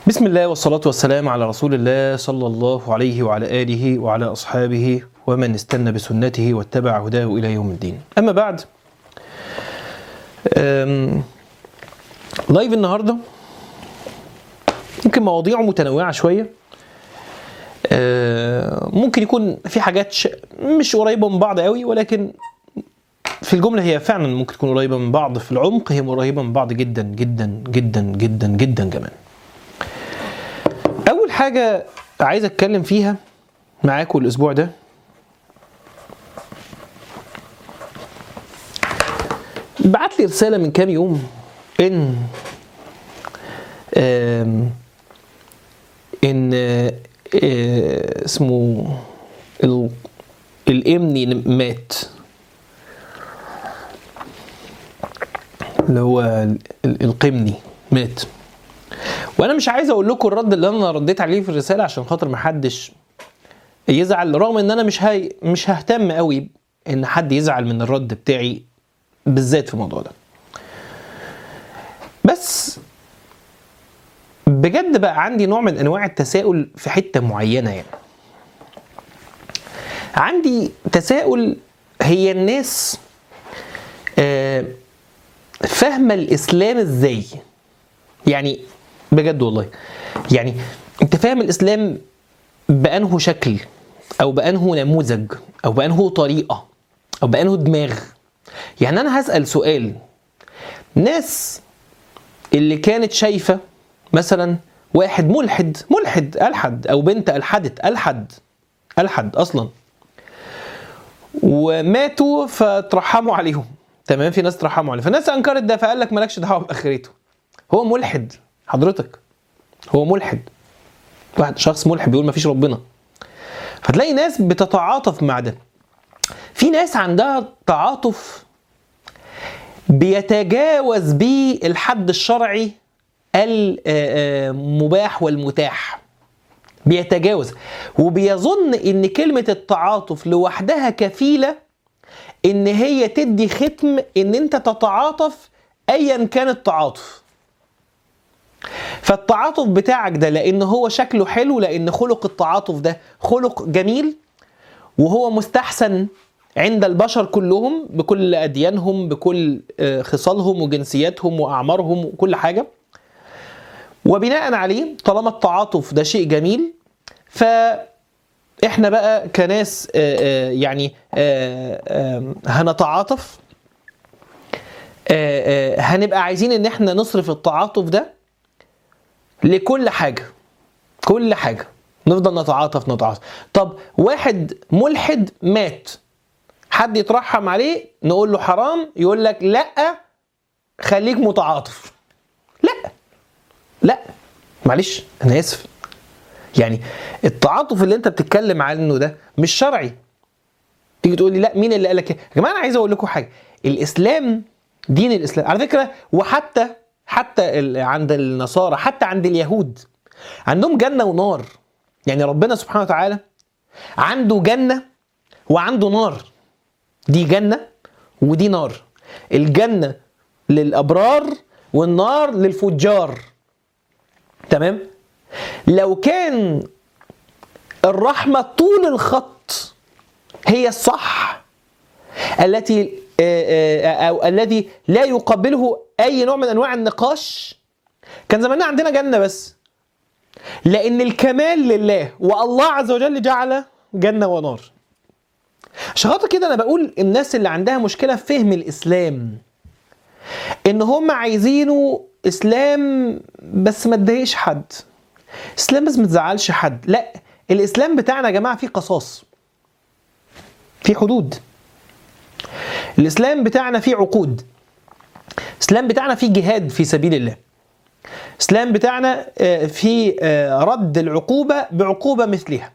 بسم الله والصلاة والسلام على رسول الله صلى الله عليه وعلى آله وعلى أصحابه ومن استنى بسنته واتبع هداه إلى يوم الدين أما بعد أم، لايف النهاردة ممكن مواضيعه متنوعة شوية أه، ممكن يكون في حاجات ش- مش قريبة من بعض قوي ولكن في الجملة هي فعلا ممكن تكون قريبة من بعض في العمق هي قريبة من بعض جدا جدا جدا جدا جدا كمان اول حاجه عايز اتكلم فيها معاكم الاسبوع ده بعت لي رساله من كام يوم ان آم، ان آه، آه، اسمه ال- الامني مات اللي هو ال- ال- القمني مات وانا مش عايز اقول لكم الرد اللي انا رديت عليه في الرساله عشان خاطر ما حدش يزعل رغم ان انا مش هاي مش ههتم قوي ان حد يزعل من الرد بتاعي بالذات في الموضوع ده بس بجد بقى عندي نوع من انواع التساؤل في حته معينه يعني عندي تساؤل هي الناس آه، فاهمه الاسلام ازاي يعني بجد والله يعني انت فاهم الاسلام بانه شكل او بانه نموذج او بانه طريقه او بانه دماغ يعني انا هسال سؤال ناس اللي كانت شايفه مثلا واحد ملحد ملحد الحد او بنت الحدت الحد الحد اصلا وماتوا فترحموا عليهم تمام في ناس ترحموا عليه فالناس انكرت ده فقال لك مالكش دعوه باخرته هو ملحد حضرتك هو ملحد واحد شخص ملحد بيقول مفيش ربنا فتلاقي ناس بتتعاطف مع ده في ناس عندها تعاطف بيتجاوز بيه الحد الشرعي المباح والمتاح بيتجاوز وبيظن ان كلمة التعاطف لوحدها كفيلة ان هي تدي ختم ان انت تتعاطف ايا كان التعاطف فالتعاطف بتاعك ده لان هو شكله حلو لان خلق التعاطف ده خلق جميل وهو مستحسن عند البشر كلهم بكل اديانهم بكل آه، خصالهم وجنسياتهم واعمارهم وكل حاجه وبناء عليه طالما التعاطف ده شيء جميل فاحنا بقى كناس آه، آه، يعني آه، آه، هنتعاطف آه، آه، هنبقى عايزين ان احنا نصرف التعاطف ده لكل حاجه كل حاجه نفضل نتعاطف نتعاطف طب واحد ملحد مات حد يترحم عليه نقول له حرام يقول لك لا خليك متعاطف لا لا معلش انا اسف يعني التعاطف اللي انت بتتكلم عنه ده مش شرعي تيجي تقول لي لا مين اللي قال لك كده يا جماعه انا عايز اقول لكم حاجه الاسلام دين الاسلام على فكره وحتى حتى ال- عند النصارى حتى عند اليهود عندهم جنه ونار يعني ربنا سبحانه وتعالى عنده جنه وعنده نار دي جنه ودي نار الجنه للابرار والنار للفجار تمام لو كان الرحمه طول الخط هي الصح التي آه، آه، او الذي لا يقبله اي نوع من انواع النقاش كان زماننا عندنا جنه بس لان الكمال لله والله عز وجل جعل جنه ونار عشان خاطر كده انا بقول الناس اللي عندها مشكله في فهم الاسلام ان هم عايزينه اسلام بس ما تضايقش حد اسلام بس ما تزعلش حد لا الاسلام بتاعنا يا جماعه فيه قصاص في حدود الاسلام بتاعنا فيه عقود الاسلام بتاعنا فيه جهاد في سبيل الله الاسلام بتاعنا آه، فيه آه، رد العقوبه بعقوبه مثلها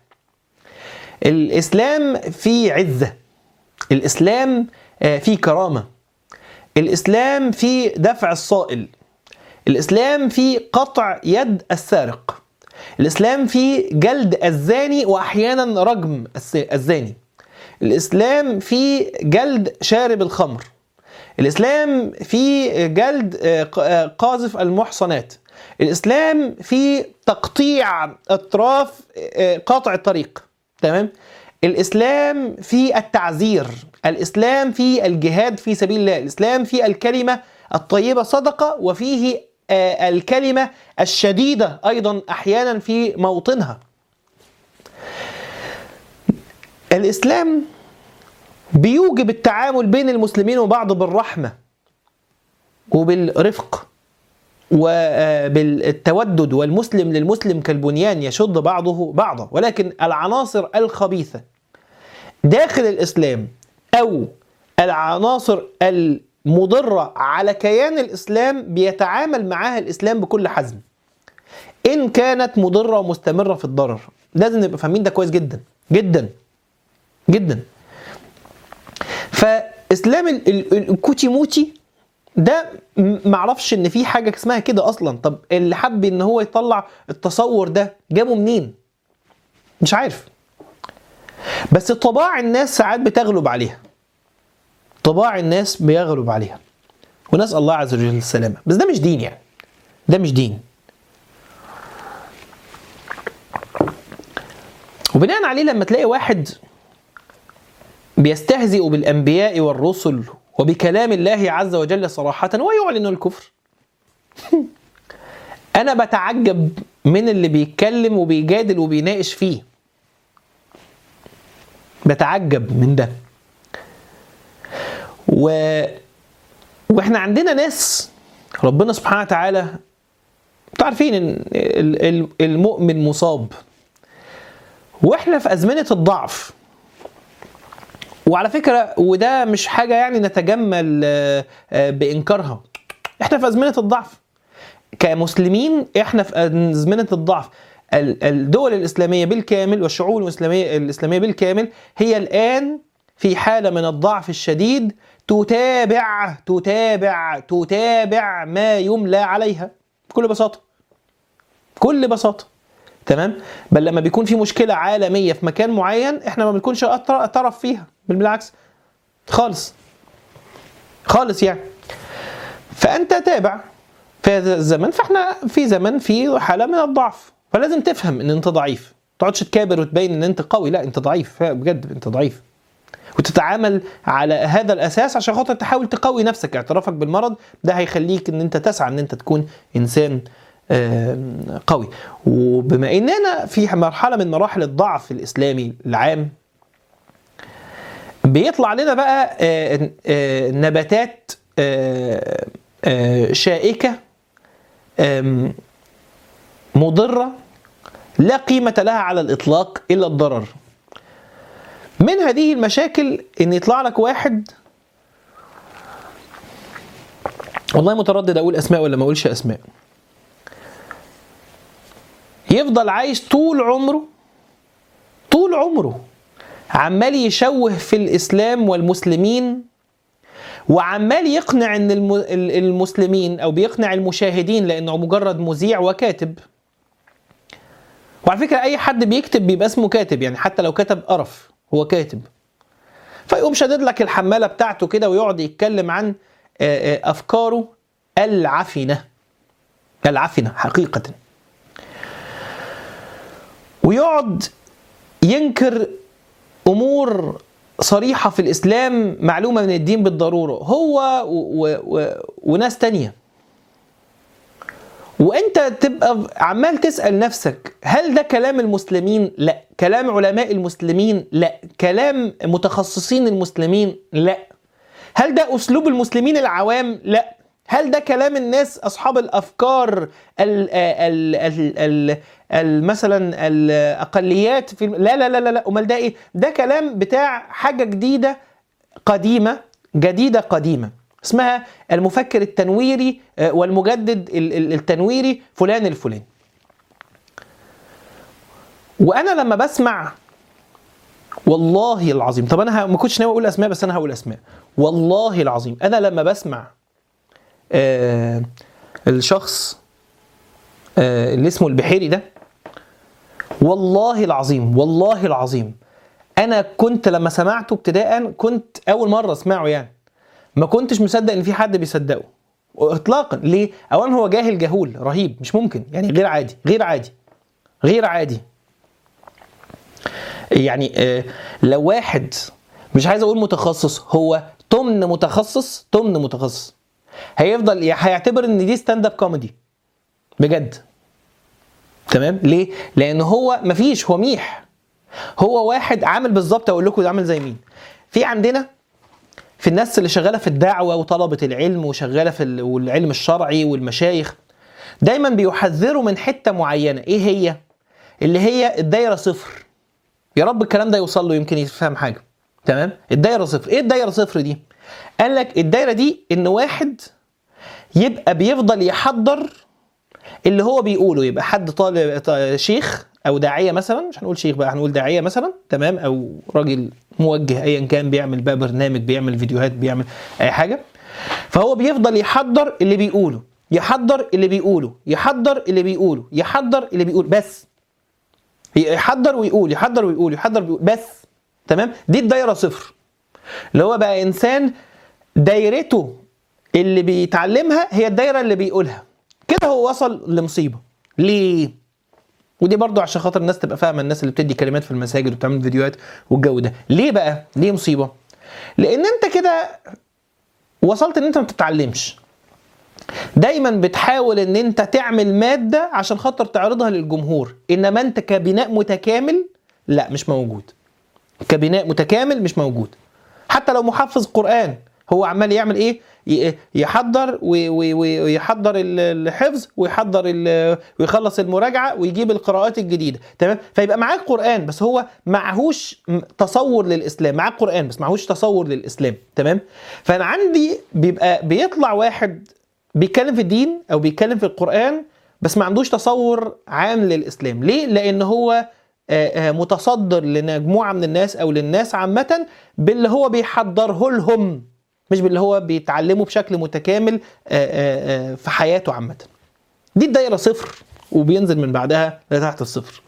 الاسلام فيه عزه الاسلام آه، فيه كرامه الاسلام فيه دفع الصائل الاسلام فيه قطع يد السارق الاسلام فيه جلد الزاني واحيانا رجم الس- الزاني الاسلام فيه جلد شارب الخمر الاسلام فيه جلد آه، ق- آه، قاذف المحصنات الاسلام في تقطيع اطراف آه، قاطع الطريق تمام الاسلام في التعزير الاسلام في الجهاد في سبيل الله الاسلام في الكلمه الطيبه صدقه وفيه آه، الكلمه الشديده ايضا احيانا في موطنها الاسلام بيوجب التعامل بين المسلمين وبعض بالرحمه وبالرفق وبالتودد والمسلم للمسلم كالبنيان يشد بعضه بعضا ولكن العناصر الخبيثة داخل الإسلام أو العناصر المضرة على كيان الإسلام بيتعامل معها الإسلام بكل حزم إن كانت مضرة ومستمرة في الضرر لازم نبقى فاهمين ده كويس جدا جدا جدا فإسلام ال- ال- الكوتي موتي ده م- معرفش ان في حاجه اسمها كده اصلا طب اللي حب ان هو يطلع التصور ده جابه منين مش عارف بس طباع الناس ساعات بتغلب عليها طباع الناس بيغلب عليها ونسال الله عز وجل السلامه بس ده مش دين يعني ده مش دين وبناء عليه لما تلاقي واحد بيستهزئ بالانبياء والرسل وبكلام الله عز وجل صراحة ويعلن الكفر أنا بتعجب من اللي بيتكلم وبيجادل وبيناقش فيه بتعجب من ده و... واحنا عندنا ناس ربنا سبحانه وتعالى انتوا عارفين ان ال- ال- المؤمن مصاب واحنا في ازمنه الضعف وعلى فكره وده مش حاجه يعني نتجمل آه، آه، بانكارها احنا في ازمنه الضعف كمسلمين احنا في ازمنه الضعف ال- الدول الاسلاميه بالكامل والشعوب الاسلاميه الاسلاميه بالكامل هي الان في حاله من الضعف الشديد تتابع تتابع تتابع ما يملى عليها بكل بساطه بكل بساطه تمام بل لما بيكون في مشكله عالميه في مكان معين احنا ما بنكونش أطر- طرف فيها بل بالعكس خالص خالص يعني فانت تابع في هذا الزمن فاحنا في زمن في حاله من الضعف فلازم تفهم ان انت ضعيف ما تقعدش تكابر وتبين ان انت قوي لا انت ضعيف بجد انت ضعيف وتتعامل على هذا الاساس عشان خاطر تحاول تقوي نفسك اعترافك بالمرض ده هيخليك ان انت تسعى ان انت تكون انسان آم، قوي وبما اننا في مرحله من مراحل الضعف الاسلامي العام بيطلع لنا بقى آه، آه، نباتات آه، آه، شائكه آم، مضره لا قيمه لها على الاطلاق الا الضرر من هذه المشاكل ان يطلع لك واحد والله متردد اقول اسماء ولا ما اقولش اسماء يفضل عايش طول عمره طول عمره عمال يشوه في الاسلام والمسلمين وعمال يقنع ان الم- ال- المسلمين او بيقنع المشاهدين لانه مجرد مذيع وكاتب وعلى فكره اي حد بيكتب بيبقى اسمه كاتب يعني حتى لو كتب قرف هو كاتب فيقوم شادد لك الحماله بتاعته كده ويقعد يتكلم عن آه، آه، افكاره العفنه العفنه حقيقه ويقعد ينكر امور صريحه في الاسلام معلومه من الدين بالضروره هو و و و وناس تانية وانت تبقى عمال تسال نفسك هل ده كلام المسلمين لا كلام علماء المسلمين لا كلام متخصصين المسلمين لا هل ده اسلوب المسلمين العوام لا هل ده كلام الناس اصحاب الافكار ال ال ال ال ال مثلا الاقليات في لا لا لا لا لا امال ده ايه ده كلام بتاع حاجه جديده قديمه جديده قديمه اسمها المفكر التنويري آه، والمجدد ال- ال- التنويري فلان الفلاني وانا لما بسمع والله العظيم طب انا ه- ما كنتش ناوي اقول اسماء بس انا هقول اسماء والله العظيم انا لما بسمع آه الشخص آه اللي اسمه البحيري ده والله العظيم والله العظيم انا كنت لما سمعته ابتداء كنت اول مره اسمعه يعني ما كنتش مصدق ان في حد بيصدقه اطلاقا ليه اولا هو جاهل جهول رهيب مش ممكن يعني غير عادي غير عادي غير عادي يعني آه، لو واحد مش عايز اقول متخصص هو تمن متخصص تمن متخصص هيفضل هيعتبر ان دي ستاند اب كوميدي بجد تمام ليه لان هو مفيش هو ميح هو واحد عامل بالظبط اقول لكم ده عامل زي مين في عندنا في الناس اللي شغاله في الدعوه وطلبه العلم وشغاله في ال- والعلم الشرعي والمشايخ دايما بيحذروا من حته معينه ايه هي اللي هي الدايره صفر يا رب الكلام ده يوصل له يمكن يفهم حاجه تمام الدايره صفر ايه الدايره صفر دي قال لك الدايره دي ان واحد يبقى بيفضل يحضر اللي هو بيقوله يبقى حد طالب ط- شيخ او داعيه مثلا مش هنقول شيخ بقى هنقول داعيه مثلا تمام او راجل موجه ايا كان بيعمل بقى برنامج بيعمل فيديوهات بيعمل اي حاجه فهو بيفضل يحضر اللي بيقوله يحضر اللي بيقوله يحضر اللي بيقوله يحضر اللي بيقول بس يحضر ويقول يحضر ويقول يحضر ويقول بس تمام دي الدايره صفر اللي هو بقى انسان دايرته اللي بيتعلمها هي الدايره اللي بيقولها كده هو وصل لمصيبه ليه ودي برضو عشان خاطر الناس تبقى فاهمه الناس اللي بتدي كلمات في المساجد وبتعمل فيديوهات والجو ده ليه بقى ليه مصيبه لان انت كده وصلت ان انت ما بتتعلمش دايما بتحاول ان انت تعمل ماده عشان خاطر تعرضها للجمهور انما انت كبناء متكامل لا مش موجود كبناء متكامل مش موجود حتى لو محفظ قرآن هو عمال يعمل ايه ي- يحضر وي- وي- وي- ويحضر ال- الحفظ ويحضر ال- ويخلص المراجعه ويجيب القراءات الجديده تمام فيبقى معاه القران بس هو معهوش م- تصور للاسلام معاه القران بس معهوش تصور للاسلام تمام فانا عندي بيبقى بيطلع واحد بيتكلم في الدين او بيتكلم في القران بس ما عندوش تصور عام للاسلام ليه لان هو آه، آه، متصدر لمجموعه من الناس او للناس عامه باللي هو بيحضره لهم مش باللي هو بيتعلمه بشكل متكامل آه، آه، آه، في حياته عامه دي الدايره صفر وبينزل من بعدها لتحت الصفر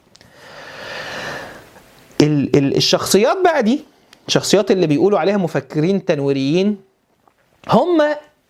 ال- ال- الشخصيات بقى دي الشخصيات اللي بيقولوا عليها مفكرين تنويريين هم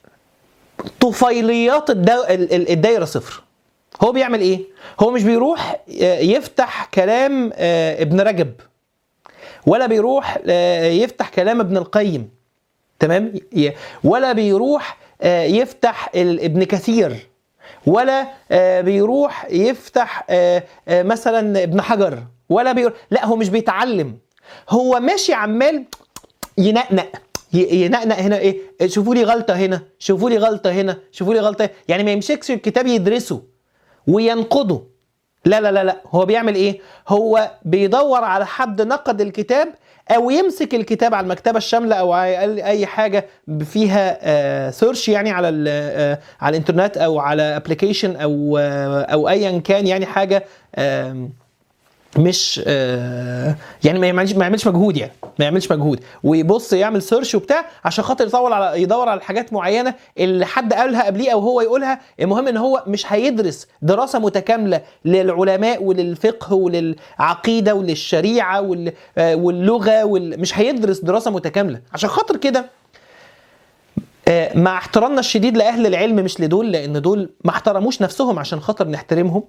طفيليات الدا- ال- ال- الدايره صفر هو بيعمل ايه هو مش بيروح آه، يفتح كلام آه، ابن رجب ولا بيروح آه، يفتح كلام ابن القيم تمام ي- ولا بيروح آه، يفتح ال- ابن كثير ولا آه، بيروح يفتح آه، آه، مثلا ابن حجر ولا بيروح لا هو مش بيتعلم هو ماشي عمال ينقنق ي- ينقنق هنا ايه شوفوا لي غلطه هنا شوفوا لي غلطه هنا شوفوا لي غلطه هنا. يعني ما يمسكش الكتاب يدرسه وينقده لا لا لا لا هو بيعمل ايه هو بيدور على حد نقد الكتاب او يمسك الكتاب على المكتبه الشامله او على اي حاجه فيها سيرش يعني على ال- آه، على الانترنت او على ابلكيشن او آه، او ايا كان يعني حاجه آم، مش آه، يعني ما يعملش ما يعملش مجهود يعني ما يعملش مجهود ويبص يعمل سيرش وبتاع عشان خاطر يدور على يدور على حاجات معينه اللي حد قالها قبليه او هو يقولها المهم ان هو مش هيدرس دراسه متكامله للعلماء وللفقه وللعقيده وللشريعه وال- آه، واللغه وال... مش هيدرس دراسه متكامله عشان خاطر كده آه، مع احترامنا الشديد لاهل العلم مش لدول لان دول ما احترموش نفسهم عشان خاطر نحترمهم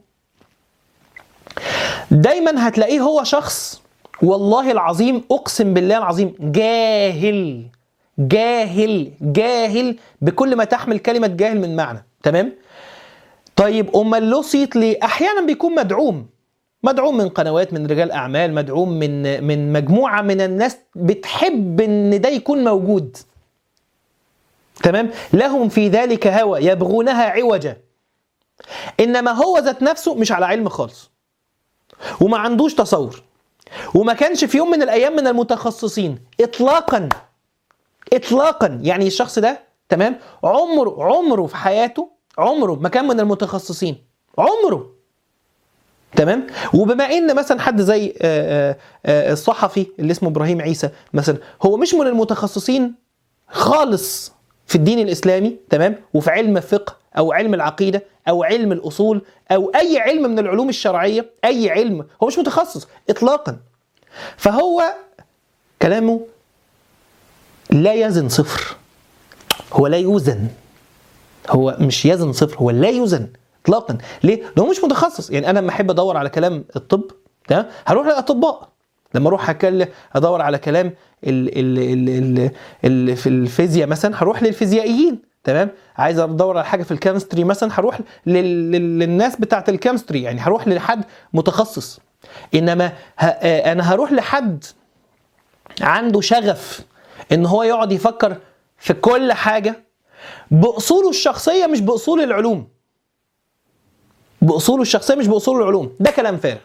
دايما هتلاقيه هو شخص والله العظيم اقسم بالله العظيم جاهل جاهل جاهل بكل ما تحمل كلمه جاهل من معنى تمام طيب امال له صيت ليه احيانا بيكون مدعوم مدعوم من قنوات من رجال اعمال مدعوم من من مجموعه من الناس بتحب ان ده يكون موجود تمام لهم في ذلك هوى يبغونها عوجا انما هو ذات نفسه مش على علم خالص وما عندوش تصور وما كانش في يوم من الايام من المتخصصين اطلاقا اطلاقا يعني الشخص ده تمام عمره عمره في حياته عمره ما كان من المتخصصين عمره تمام وبما ان مثلا حد زي آه، آه، آه، الصحفي اللي اسمه ابراهيم عيسى مثلا هو مش من المتخصصين خالص في الدين الاسلامي تمام وفي علم الفقه او علم العقيده او علم الاصول او اي علم من العلوم الشرعيه اي علم هو مش متخصص اطلاقا فهو كلامه لا يزن صفر هو لا يوزن هو مش يزن صفر هو لا يوزن اطلاقا ليه؟ لأنه هو مش متخصص يعني انا لما احب ادور على كلام الطب تمام هروح للاطباء لما اروح أكل ادور على كلام ال ال ال ال ال في الفيزياء مثلا هروح للفيزيائيين تمام عايز ادور على حاجه في الكيمستري مثلا هروح لل... لل... للناس بتاعه الكيمستري يعني هروح لحد متخصص انما ه... آه، انا هروح لحد عنده شغف ان هو يقعد يفكر في كل حاجه باصوله الشخصيه مش باصول العلوم باصوله الشخصيه مش باصول العلوم ده كلام فارغ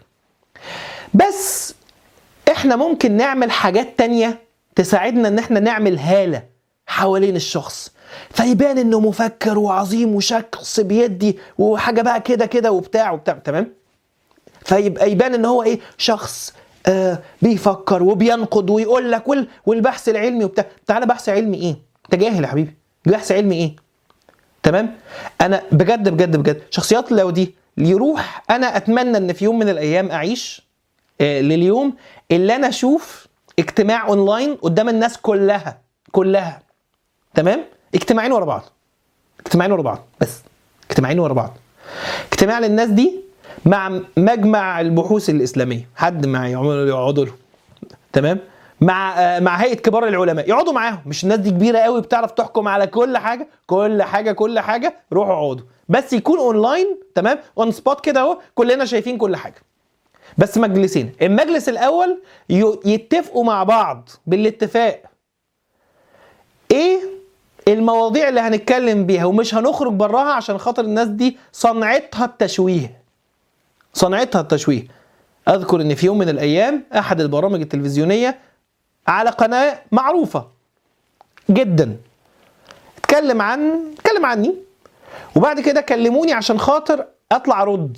بس احنا ممكن نعمل حاجات تانية تساعدنا ان احنا نعمل هالة حوالين الشخص فيبان انه مفكر وعظيم وشخص بيدي وحاجة بقى كده كده وبتاع وبتاع تمام فيبقى يبان ان هو ايه شخص آه بيفكر وبينقد ويقول لك وال والبحث العلمي وبتاع تعالى بحث علمي ايه انت جاهل يا حبيبي بحث علمي ايه تمام انا بجد بجد بجد شخصيات لو دي يروح انا اتمنى ان في يوم من الايام اعيش آه، لليوم اللي انا اشوف اجتماع اونلاين قدام الناس كلها كلها تمام اجتماعين ورا بعض اجتماعين ورا بعض بس اجتماعين ورا بعض اجتماع للناس دي مع مجمع البحوث الاسلاميه حد مع يعملوا يقعدوا له تمام مع آه، مع هيئه كبار العلماء يقعدوا معاهم مش الناس دي كبيره قوي بتعرف تحكم على كل حاجه كل حاجه كل حاجه روحوا اقعدوا بس يكون اونلاين تمام اون سبوت كده اهو كلنا شايفين كل حاجه بس مجلسين المجلس الاول ي- يتفقوا مع بعض بالاتفاق ايه المواضيع اللي هنتكلم بيها ومش هنخرج براها عشان خاطر الناس دي صنعتها التشويه صنعتها التشويه اذكر ان في يوم من الايام احد البرامج التلفزيونيه على قناه معروفه جدا اتكلم عن اتكلم عني وبعد كده كلموني عشان خاطر اطلع ارد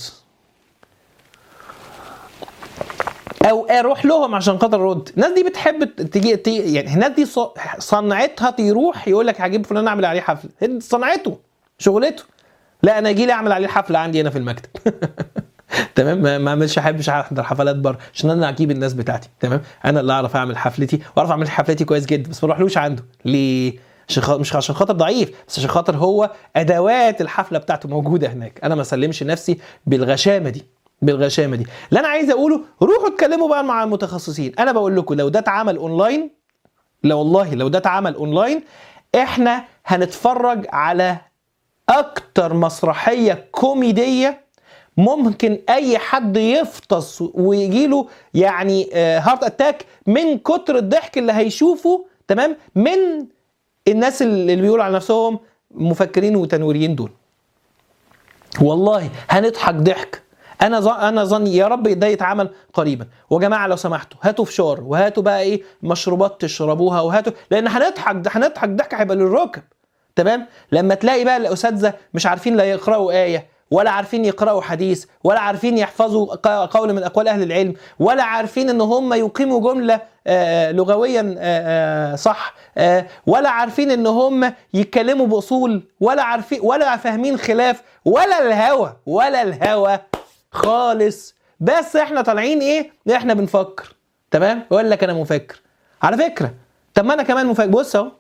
او اروح لهم عشان خاطر ارد الناس دي بتحب تجي تي يعني الناس دي ص- صنعتها يروح يقول لك هجيب فلان اعمل عليه حفله هي صنعته شغلته لا انا اجي لي اعمل عليه حفله عندي هنا في المكتب تمام ما ما اعملش احبش احضر حفلات بره عشان انا اجيب الناس بتاعتي تمام انا اللي اعرف اعمل حفلتي واعرف اعمل حفلتي كويس جدا بس ما اروحلوش عنده ليه عشان خاطر مش عشان خاطر ضعيف بس عشان خاطر هو ادوات الحفله بتاعته موجوده هناك انا ما اسلمش نفسي بالغشامه دي بالغشامه دي اللي انا عايز اقوله روحوا اتكلموا بقى مع المتخصصين انا بقول لكم لو ده اتعمل اونلاين لا والله لو ده اتعمل اونلاين احنا هنتفرج على اكتر مسرحيه كوميديه ممكن اي حد يفطس ويجيله يعني هارت اتاك من كتر الضحك اللي هيشوفه تمام من الناس اللي بيقولوا على نفسهم مفكرين وتنويريين دول والله هنضحك ضحك انا ظن انا ظني يا رب ده يتعمل قريبا وجماعه لو سمحتوا هاتوا فشار وهاتوا بقى ايه مشروبات تشربوها وهاتوا لان هنضحك ده هنضحك ضحك هيبقى للركب تمام لما تلاقي بقى الاساتذه مش عارفين لا يقراوا ايه ولا عارفين يقرأوا حديث ولا عارفين يحفظوا ق- قول من أقوال أهل العلم ولا عارفين إن هم يقيموا جملة آه، لغويا آه، آه، صح آه، ولا عارفين إن هم يتكلموا بأصول ولا عارفين ولا فاهمين خلاف ولا الهوى ولا الهوى خالص بس احنا طالعين ايه احنا بنفكر تمام يقول لك انا مفكر على فكره طب ما انا كمان مفكر بص اهو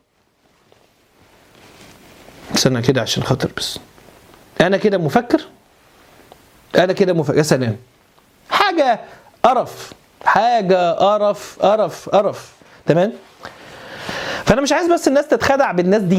استنى كده عشان خاطر بس انا كده مفكر انا كده مفكر يا سلام حاجه قرف حاجه قرف قرف قرف تمام فانا مش عايز بس الناس تتخدع بالناس دي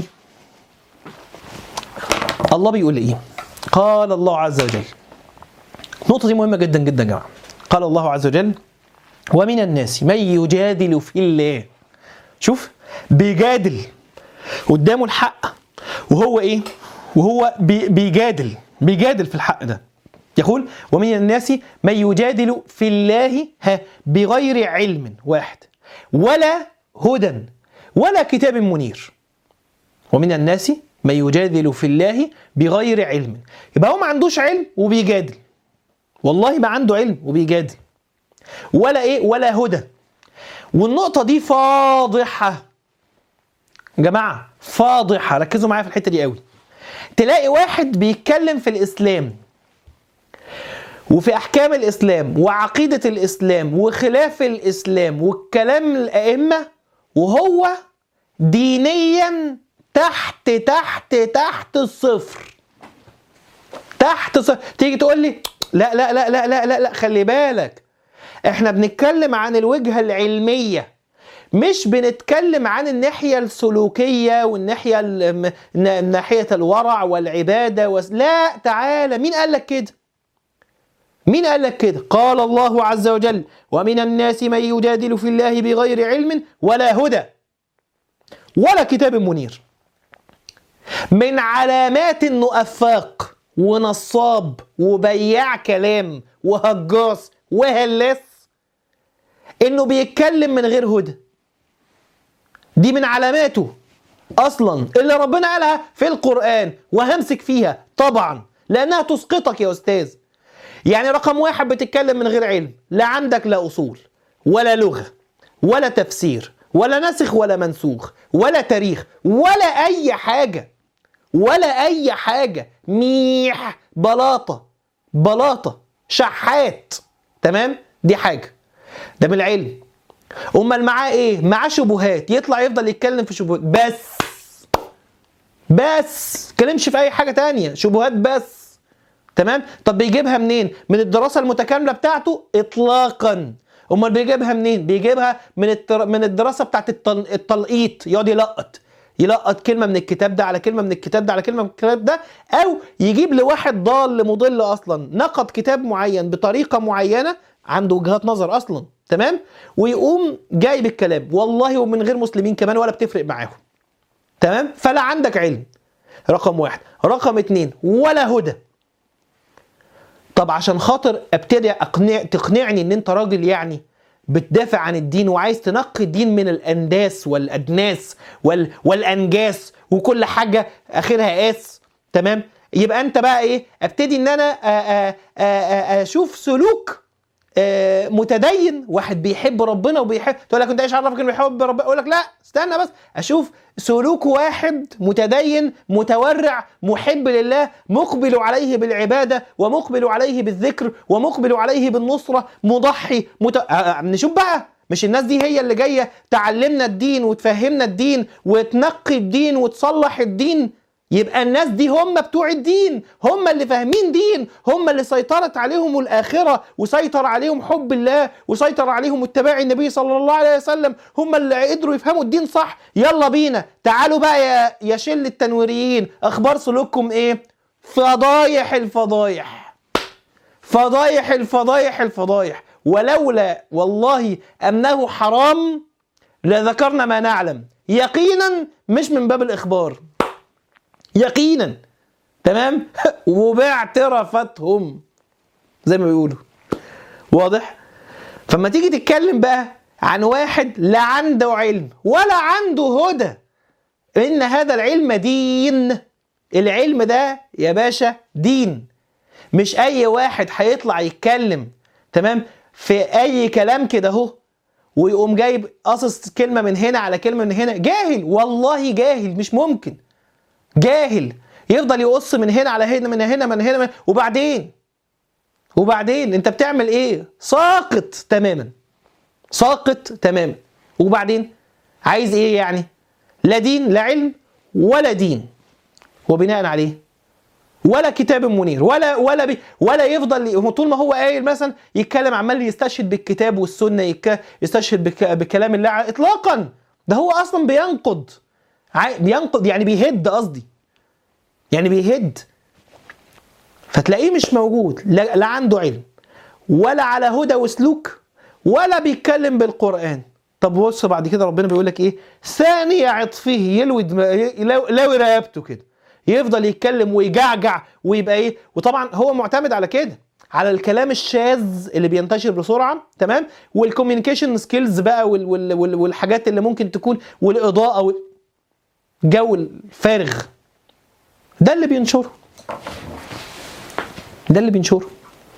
الله بيقول ايه قال الله عز وجل النقطه دي مهمه جدا جدا يا جماعه قال الله عز وجل ومن الناس من يجادل في الله شوف بيجادل قدامه الحق وهو ايه وهو بي بيجادل بيجادل في الحق ده يقول ومن الناس من يجادل في الله ها بغير علم واحد ولا هدى ولا كتاب منير ومن الناس من يجادل في الله بغير علم يبقى هو ما عندوش علم وبيجادل والله ما عنده علم وبيجادل ولا ايه ولا هدى والنقطة دي فاضحة يا جماعة فاضحة ركزوا معايا في الحتة دي قوي تلاقي واحد بيتكلم في الإسلام وفي أحكام الإسلام وعقيدة الإسلام وخلاف الإسلام والكلام الأئمة وهو دينيا تحت تحت تحت الصفر تحت صفر تيجي تقول لي لا لا لا لا لا لا, لا خلي بالك احنا بنتكلم عن الوجهة العلمية مش بنتكلم عن الناحية السلوكية والناحية ال- ن- ناحية الورع والعبادة وس... لا تعالى مين قال لك كده مين قال لك كده قال الله عز وجل ومن الناس من يجادل في الله بغير علم ولا هدى ولا كتاب منير من علامات انه افاق ونصاب وبياع كلام وهجاص وهلاس انه بيتكلم من غير هدى دي من علاماته اصلا اللي ربنا قالها في القران وهمسك فيها طبعا لانها تسقطك يا استاذ يعني رقم واحد بتتكلم من غير علم لا عندك لا اصول ولا لغه ولا تفسير ولا نسخ ولا منسوخ ولا تاريخ ولا اي حاجه ولا اي حاجه ميح بلاطه بلاطه شحات تمام دي حاجه ده من العلم امال معاه ايه معاه شبهات يطلع يفضل يتكلم في شبهات بس بس كلمش في اي حاجه تانية شبهات بس تمام طب بيجيبها منين من الدراسه المتكامله بتاعته اطلاقا امال بيجيبها منين بيجيبها من التر... من الدراسه بتاعت التل... التلقيط يقعد يلقط يلقط كلمه من الكتاب ده على كلمه من الكتاب ده على كلمه من الكتاب ده او يجيب لواحد ضال مضل اصلا نقد كتاب معين بطريقه معينه عنده وجهات نظر اصلا تمام ويقوم جايب الكلام والله ومن غير مسلمين كمان ولا بتفرق معاهم تمام فلا عندك علم رقم واحد رقم اتنين ولا هدى طب عشان خاطر ابتدي اقنع تقنعني ان انت راجل يعني بتدافع عن الدين وعايز تنقي الدين من الانداس والادناس وال والانجاس وكل حاجه اخرها اس تمام يبقى انت بقى ايه ابتدي ان انا آآ آآ اشوف سلوك آه، متدين واحد بيحب ربنا وبيحب تقول لك انت ايش عرفك انه بيحب ربنا اقول لك لا استنى بس اشوف سلوك واحد متدين متورع محب لله مقبل عليه بالعباده ومقبل عليه بالذكر ومقبل عليه بالنصره مضحي مت... آه، آه، نشوف بقى مش الناس دي هي اللي جايه تعلمنا الدين وتفهمنا الدين وتنقي الدين وتصلح الدين يبقى الناس دي هم بتوع الدين هم اللي فاهمين دين هم اللي سيطرت عليهم الآخرة وسيطر عليهم حب الله وسيطر عليهم اتباع النبي صلى الله عليه وسلم هم اللي قدروا يفهموا الدين صح يلا بينا تعالوا بقى يا, يا شل التنويريين أخبار سلوككم إيه فضايح الفضايح فضايح الفضايح الفضايح ولولا والله أنه حرام لذكرنا ما نعلم يقينا مش من باب الإخبار يقينا تمام وباعترافتهم زي ما بيقولوا واضح فما تيجي تتكلم بقى عن واحد لا عنده علم ولا عنده هدى ان هذا العلم دين العلم ده يا باشا دين مش اي واحد هيطلع يتكلم تمام في اي كلام كده اهو ويقوم جايب قصص كلمه من هنا على كلمه من هنا جاهل والله جاهل مش ممكن جاهل يفضل يقص من هنا على هنا من هنا من هنا من وبعدين وبعدين انت بتعمل ايه ساقط تماما ساقط تماما وبعدين عايز ايه يعني لا دين لا علم ولا دين وبناء عليه ولا كتاب منير ولا ولا بي ولا يفضل هو طول ما هو قايل مثلا يتكلم عمال يستشهد بالكتاب والسنه يك- يستشهد بك بكلام الله اطلاقا ده هو اصلا بينقض عا- بينقض يعني بيهد قصدي يعني بيهد فتلاقيه مش موجود لا, لا عنده علم ولا على هدى وسلوك ولا بيتكلم بالقرآن طب بص بعد كده ربنا بيقول لك ايه ثاني عطفه يلوي دم... يلو- لوي رقبته كده يفضل يتكلم ويجعجع ويبقى ايه وطبعا هو معتمد على كده على الكلام الشاذ اللي بينتشر بسرعه تمام والكوميونيكيشن سكيلز بقى وال... وال... وال... والحاجات اللي ممكن تكون والاضاءه وال... جو الفارغ ده اللي بينشره ده اللي بينشره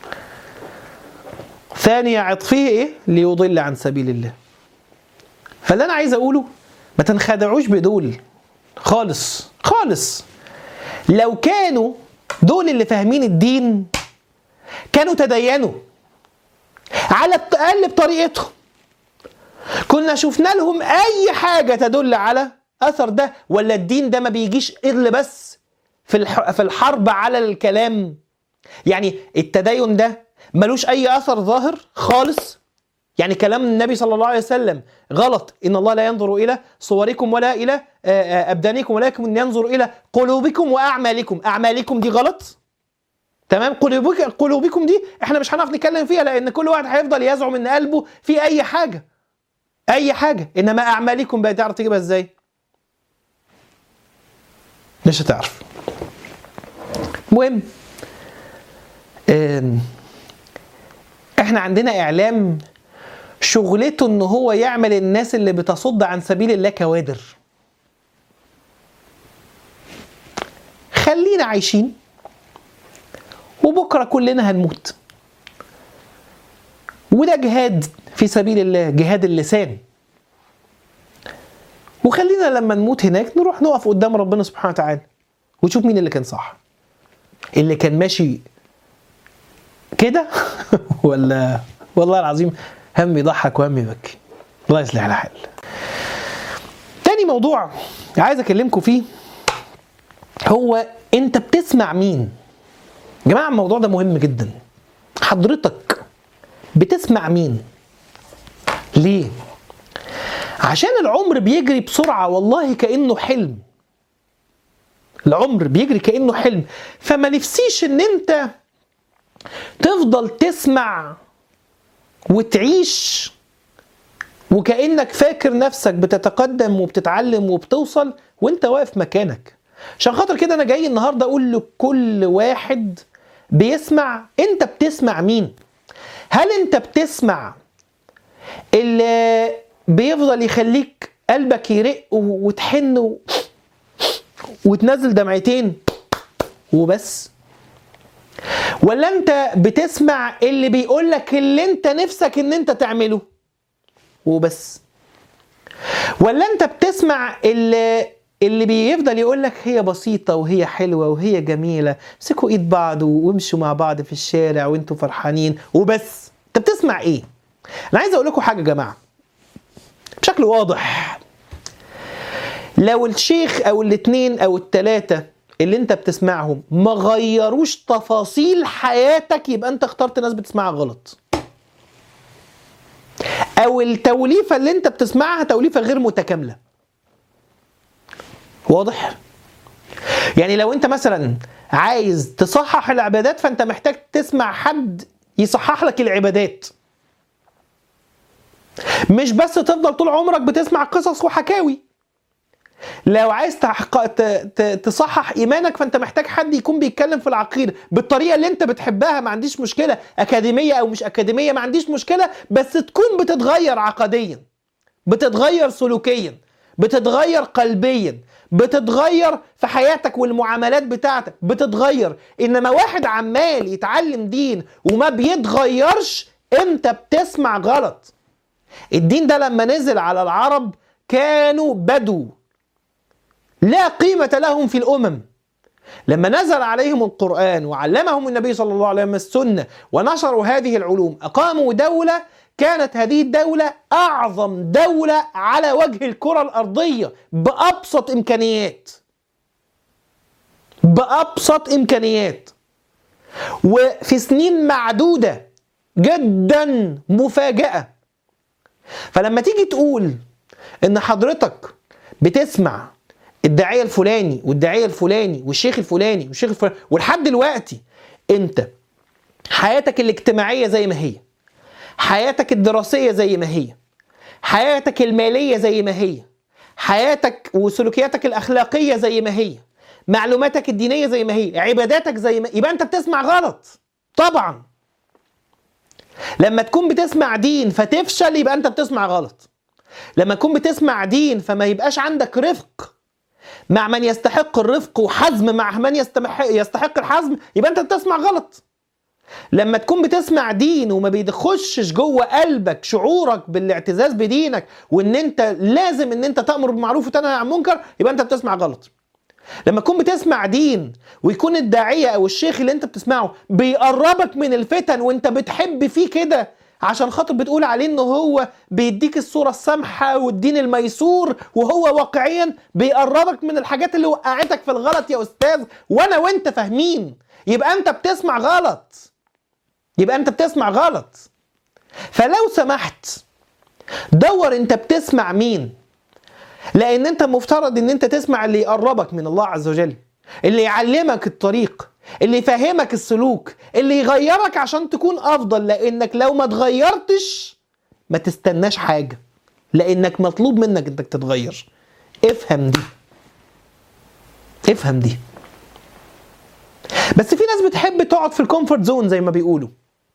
ثاني عطفه ايه ليضل عن سبيل الله فاللي انا عايز اقوله ما تنخدعوش بدول خالص خالص لو كانوا دول اللي فاهمين الدين كانوا تدينوا على الاقل بطريقتهم كنا شفنا لهم اي حاجه تدل على اثر ده ولا الدين ده ما بيجيش الا بس في الح- في الحرب على الكلام يعني التدين ده ملوش اي اثر ظاهر خالص يعني كلام النبي صلى الله عليه وسلم غلط ان الله لا ينظر الى صوركم ولا الى آه، آه، ابدانكم ولكن ينظر الى قلوبكم واعمالكم اعمالكم دي غلط تمام قلوبك قلوبكم دي احنا مش هنعرف نتكلم فيها لان كل واحد هيفضل يزعم ان قلبه في اي حاجه اي حاجه انما اعمالكم بقى تعرف تجيبها ازاي مش هتعرف المهم آم، احنا عندنا اعلام شغلته ان هو يعمل الناس اللي بتصد عن سبيل الله كوادر خلينا عايشين وبكره كلنا هنموت وده جهاد في سبيل الله جهاد اللسان وخلينا لما نموت هناك نروح نقف قدام ربنا سبحانه وتعالى ونشوف مين اللي كان صح اللي كان ماشي كده ولا والله العظيم هم يضحك وهم يبكي الله يصلح الحال تاني موضوع عايز اكلمكم فيه هو انت بتسمع مين يا جماعه الموضوع ده مهم جدا حضرتك بتسمع مين ليه عشان العمر بيجري بسرعه والله كانه حلم العمر بيجري كانه حلم فما نفسيش ان انت تفضل تسمع وتعيش وكانك فاكر نفسك بتتقدم وبتتعلم وبتوصل وانت واقف مكانك عشان خاطر كده انا جاي النهارده اقول لكل واحد بيسمع انت بتسمع مين هل انت بتسمع اللي بيفضل يخليك قلبك يرق وتحن و- وتنزل دمعتين وبس ولا انت بتسمع اللي بيقول لك اللي انت نفسك ان انت تعمله وبس ولا انت بتسمع اللي اللي بيفضل يقول لك هي بسيطة وهي حلوة وهي جميلة امسكوا ايد بعض وامشوا مع بعض في الشارع وانتوا فرحانين وبس انت بتسمع ايه انا عايز اقول لكم حاجة يا جماعة بشكل واضح لو الشيخ او الاتنين او التلاتة اللي انت بتسمعهم ما غيروش تفاصيل حياتك يبقى انت اخترت ناس بتسمعها غلط او التوليفه اللي انت بتسمعها توليفه غير متكامله واضح يعني لو انت مثلا عايز تصحح العبادات فانت محتاج تسمع حد يصحح لك العبادات مش بس تفضل طول عمرك بتسمع قصص وحكاوي لو عايز تحق... ت... ت... تصحح ايمانك فانت محتاج حد يكون بيتكلم في العقيده بالطريقه اللي انت بتحبها ما عنديش مشكله اكاديميه او مش اكاديميه ما عنديش مشكله بس تكون بتتغير عقديا بتتغير سلوكيا بتتغير قلبيا بتتغير في حياتك والمعاملات بتاعتك بتتغير انما واحد عمال يتعلم دين وما بيتغيرش انت بتسمع غلط الدين ده لما نزل على العرب كانوا بدو لا قيمة لهم في الأمم لما نزل عليهم القرآن وعلمهم النبي صلى الله عليه وسلم السنة ونشروا هذه العلوم أقاموا دولة كانت هذه الدولة أعظم دولة على وجه الكرة الأرضية بأبسط إمكانيات بأبسط إمكانيات وفي سنين معدودة جدا مفاجأة فلما تيجي تقول إن حضرتك بتسمع الداعيه الفلاني والداعيه الفلاني والشيخ الفلاني والشيخ الفلاني ولحد دلوقتي انت حياتك الاجتماعيه زي ما هي حياتك الدراسيه زي ما هي حياتك الماليه زي ما هي حياتك وسلوكياتك الاخلاقيه زي ما هي معلوماتك الدينيه زي ما هي عباداتك زي ما يبقى انت بتسمع غلط طبعا لما تكون بتسمع دين فتفشل يبقى انت بتسمع غلط لما تكون بتسمع دين فما يبقاش عندك رفق مع من يستحق الرفق وحزم مع من يستحق يستحق الحزم يبقى انت بتسمع غلط لما تكون بتسمع دين وما بيدخلش جوه قلبك شعورك بالاعتزاز بدينك وان انت لازم ان انت تامر بالمعروف وتنهى عن المنكر يبقى انت بتسمع غلط لما تكون بتسمع دين ويكون الداعيه او الشيخ اللي انت بتسمعه بيقربك من الفتن وانت بتحب فيه كده عشان خاطر بتقول عليه ان هو بيديك الصوره السامحه والدين الميسور وهو واقعيا بيقربك من الحاجات اللي وقعتك في الغلط يا استاذ وانا وانت فاهمين يبقى انت بتسمع غلط يبقى انت بتسمع غلط فلو سمحت دور انت بتسمع مين لان انت مفترض ان انت تسمع اللي يقربك من الله عز وجل اللي يعلمك الطريق اللي يفهمك السلوك اللي يغيرك عشان تكون افضل لانك لو ما اتغيرتش ما تستناش حاجه لانك مطلوب منك انك تتغير افهم دي افهم دي بس في ناس بتحب تقعد في الكومفورت زون زي ما بيقولوا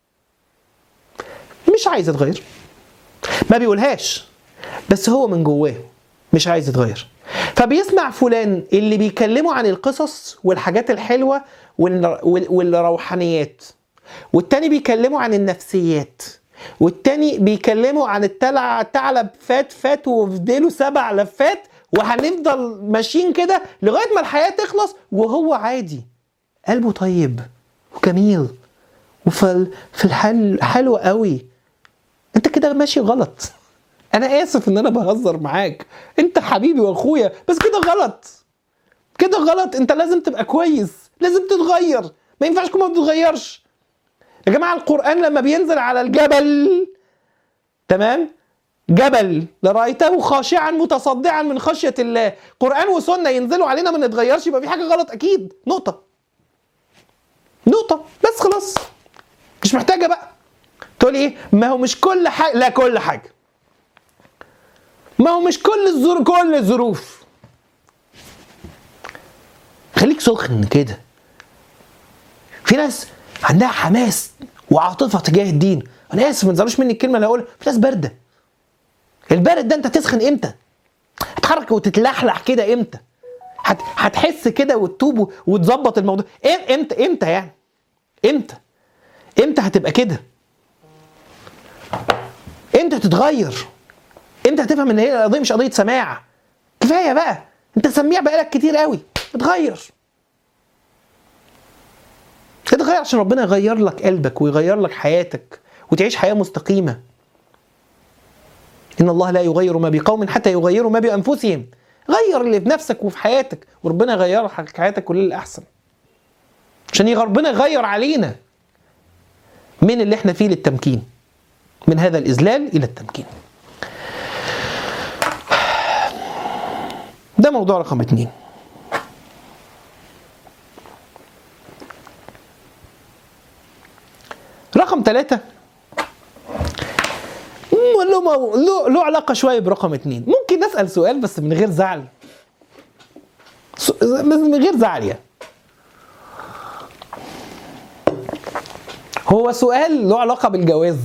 مش عايز يتغير ما بيقولهاش بس هو من جواه مش عايز يتغير فبيسمع فلان اللي بيكلمه عن القصص والحاجات الحلوة والر- وال- والروحانيات والتاني بيكلمه عن النفسيات والتاني بيكلمه عن التلع الثعلب فات فات وفي ديله سبع لفات وهنفضل ماشيين كده لغايه ما الحياه تخلص وهو عادي قلبه طيب وجميل وفي في الحال حلو قوي انت كده ماشي غلط انا اسف ان انا بهزر معاك انت حبيبي واخويا بس كده غلط كده غلط انت لازم تبقى كويس لازم تتغير ما ينفعش تكون ما بتتغيرش يا جماعه القران لما بينزل على الجبل تمام جبل لرايته خاشعا متصدعا من خشيه الله قران وسنه ينزلوا علينا ما نتغيرش يبقى في حاجه غلط اكيد نقطه نقطه بس خلاص مش محتاجه بقى تقول ايه ما هو مش كل حاجه لا كل حاجه ما هو مش كل الظروف كل الظروف خليك سخن كده في ناس عندها حماس وعاطفه تجاه الدين انا اسف ما تزعلوش مني الكلمه اللي هقولها في ناس بارده البارد ده انت تسخن امتى هتحرك وتتلحلح كده امتى هت... هتحس كده وتتوب وتظبط الموضوع إم- امتى امتى يعني امتى امتى هتبقى كده امتى تتغير امتى هتفهم ان هي القضيه مش قضيه سماع كفايه بقى انت سميع بقالك كتير قوي اتغير اتغير عشان ربنا يغير لك قلبك ويغير لك حياتك وتعيش حياه مستقيمه ان الله لا يغير ما بقوم حتى يغيروا ما بانفسهم غير اللي في نفسك وفي حياتك وربنا يغير لك حياتك كل الاحسن عشان يغ- ربنا يغير علينا من اللي احنا فيه للتمكين من هذا الاذلال الى التمكين ده موضوع رقم اتنين رقم ثلاثة له, مو... له... له علاقة شوية برقم اتنين ممكن نسأل سؤال بس من غير زعل س... بس من غير زعل يعني هو سؤال له علاقة بالجواز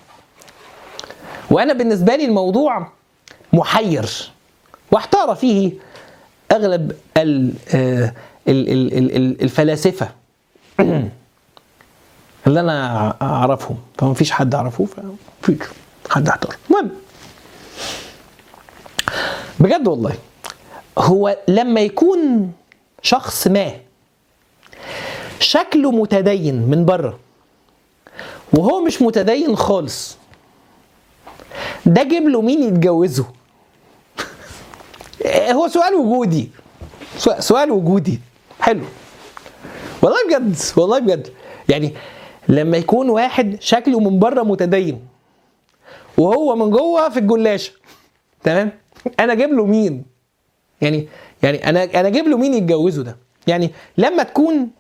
وأنا بالنسبة لي الموضوع محير واحتار فيه اغلب ال آه، ال- ال- ال- ال- الفلاسفه اللي انا اعرفهم فما فيش حد اعرفه فمفيش حد احتار المهم بجد والله هو لما يكون شخص ما شكله متدين من بره وهو مش متدين خالص ده جيب له مين يتجوزه هو سؤال وجودي سؤال- سؤال وجودي حلو والله بجد والله بجد يعني لما يكون واحد شكله من بره متدين وهو من جوه في الجلاشه تمام انا اجيب له مين يعني يعني انا انا اجيب له مين يتجوزه ده يعني لما تكون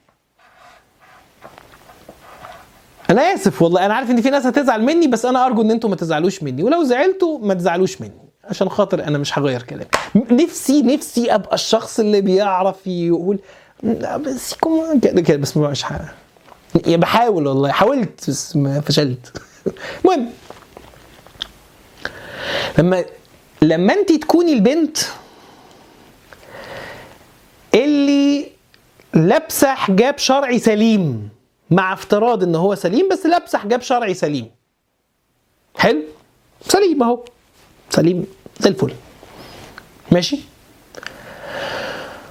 انا اسف والله انا عارف ان في ناس هتزعل مني بس انا ارجو ان انتم ما تزعلوش مني ولو زعلتوا ما تزعلوش مني عشان خاطر انا مش هغير كلامي نفسي نفسي ابقى الشخص اللي بيعرف يقول لا بس يكون كده كده بس مش ح... يعني بحاول والله حاولت بس ما فشلت المهم لما لما انت تكوني البنت اللي لابسه حجاب شرعي سليم مع افتراض ان هو سليم بس لابسه حجاب شرعي سليم حلو سليم اهو سليم زي الفل ماشي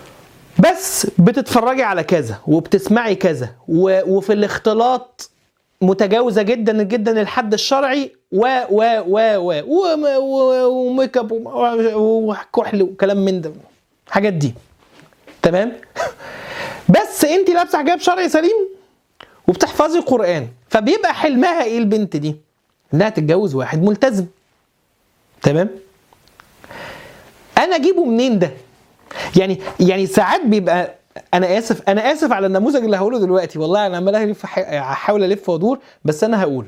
بس بتتفرجي على كذا وبتسمعي كذا و... وفي الاختلاط متجاوزه جدا جدا الحد الشرعي و و و و وم- و- وميك اب وم- وكحل وكلام من ده الحاجات دي تمام بس انت لابسه حجاب شرعي سليم وبتحفظي قران فبيبقى حلمها ايه البنت دي انها تتجوز واحد ملتزم تمام انا اجيبه منين ده يعني يعني ساعات بيبقى انا اسف انا اسف على النموذج اللي هقوله دلوقتي والله انا عمال الف احاول الف وادور بس انا هقول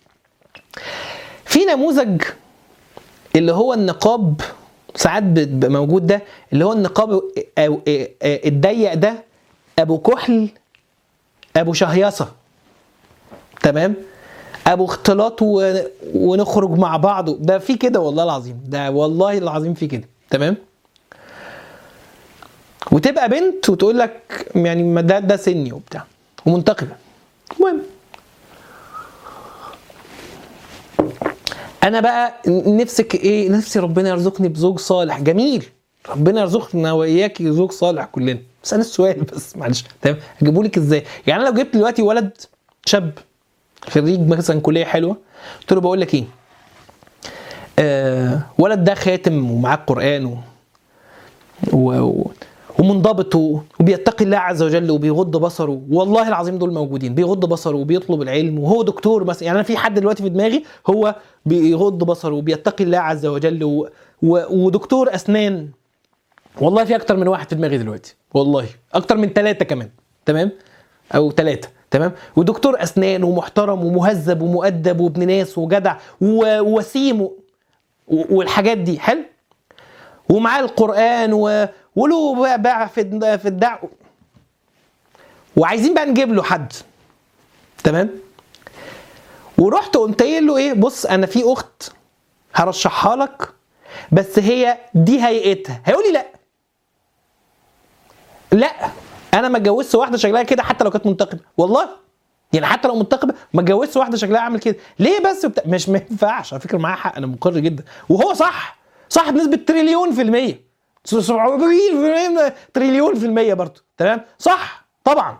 في نموذج اللي هو النقاب ساعات بيبقى موجود ده اللي هو النقاب أو- الضيق ده ابو كحل ابو شهيصه تمام ابو اختلاط و... ونخرج مع بعض ده في كده والله العظيم ده والله العظيم في كده تمام وتبقى بنت وتقول لك يعني ما ده ده سني وبتاع ومنتقبه المهم انا بقى نفسك ايه نفسي ربنا يرزقني بزوج صالح جميل ربنا يرزقنا واياك زوج صالح كلنا بس انا السؤال بس معلش تمام اجيبه لك ازاي يعني انا لو جبت دلوقتي ولد شاب خريج مثلا كليه حلوه قلت له بقول لك ايه آه ولد ده خاتم ومعاه قران و... و... و... ومنضبط و- وبيتقي الله عز وجل وبيغض بصره والله العظيم دول موجودين بيغض بصره وبيطلب العلم وهو دكتور مثلا يعني انا في حد دلوقتي في دماغي هو بيغض بصره وبيتقي الله عز وجل و... و... ودكتور اسنان والله في اكتر من واحد في دماغي دلوقتي والله اكتر من ثلاثه كمان تمام او ثلاثه تمام ودكتور اسنان ومحترم ومهذب ومؤدب وابن ناس وجدع و- ووسيم و... و- والحاجات دي حلو ومعاه القران و... وله بقى- باع في الد- في الدعوه وعايزين بقى نجيب له حد تمام ورحت قلت قايل له ايه بص انا في اخت هرشحها لك بس هي دي هيئتها هيقول لي لا لا انا ما اتجوزش واحده شكلها كده حتى لو كانت منتقبه والله يعني حتى لو منتقبه ما اتجوزش واحده شكلها عامل كده ليه بس وبتاع مش ما ينفعش على فكره معاه حق انا مقر جدا وهو صح صح بنسبه تريليون في الميه 700 تريليون في الميه برضه تمام صح طبعا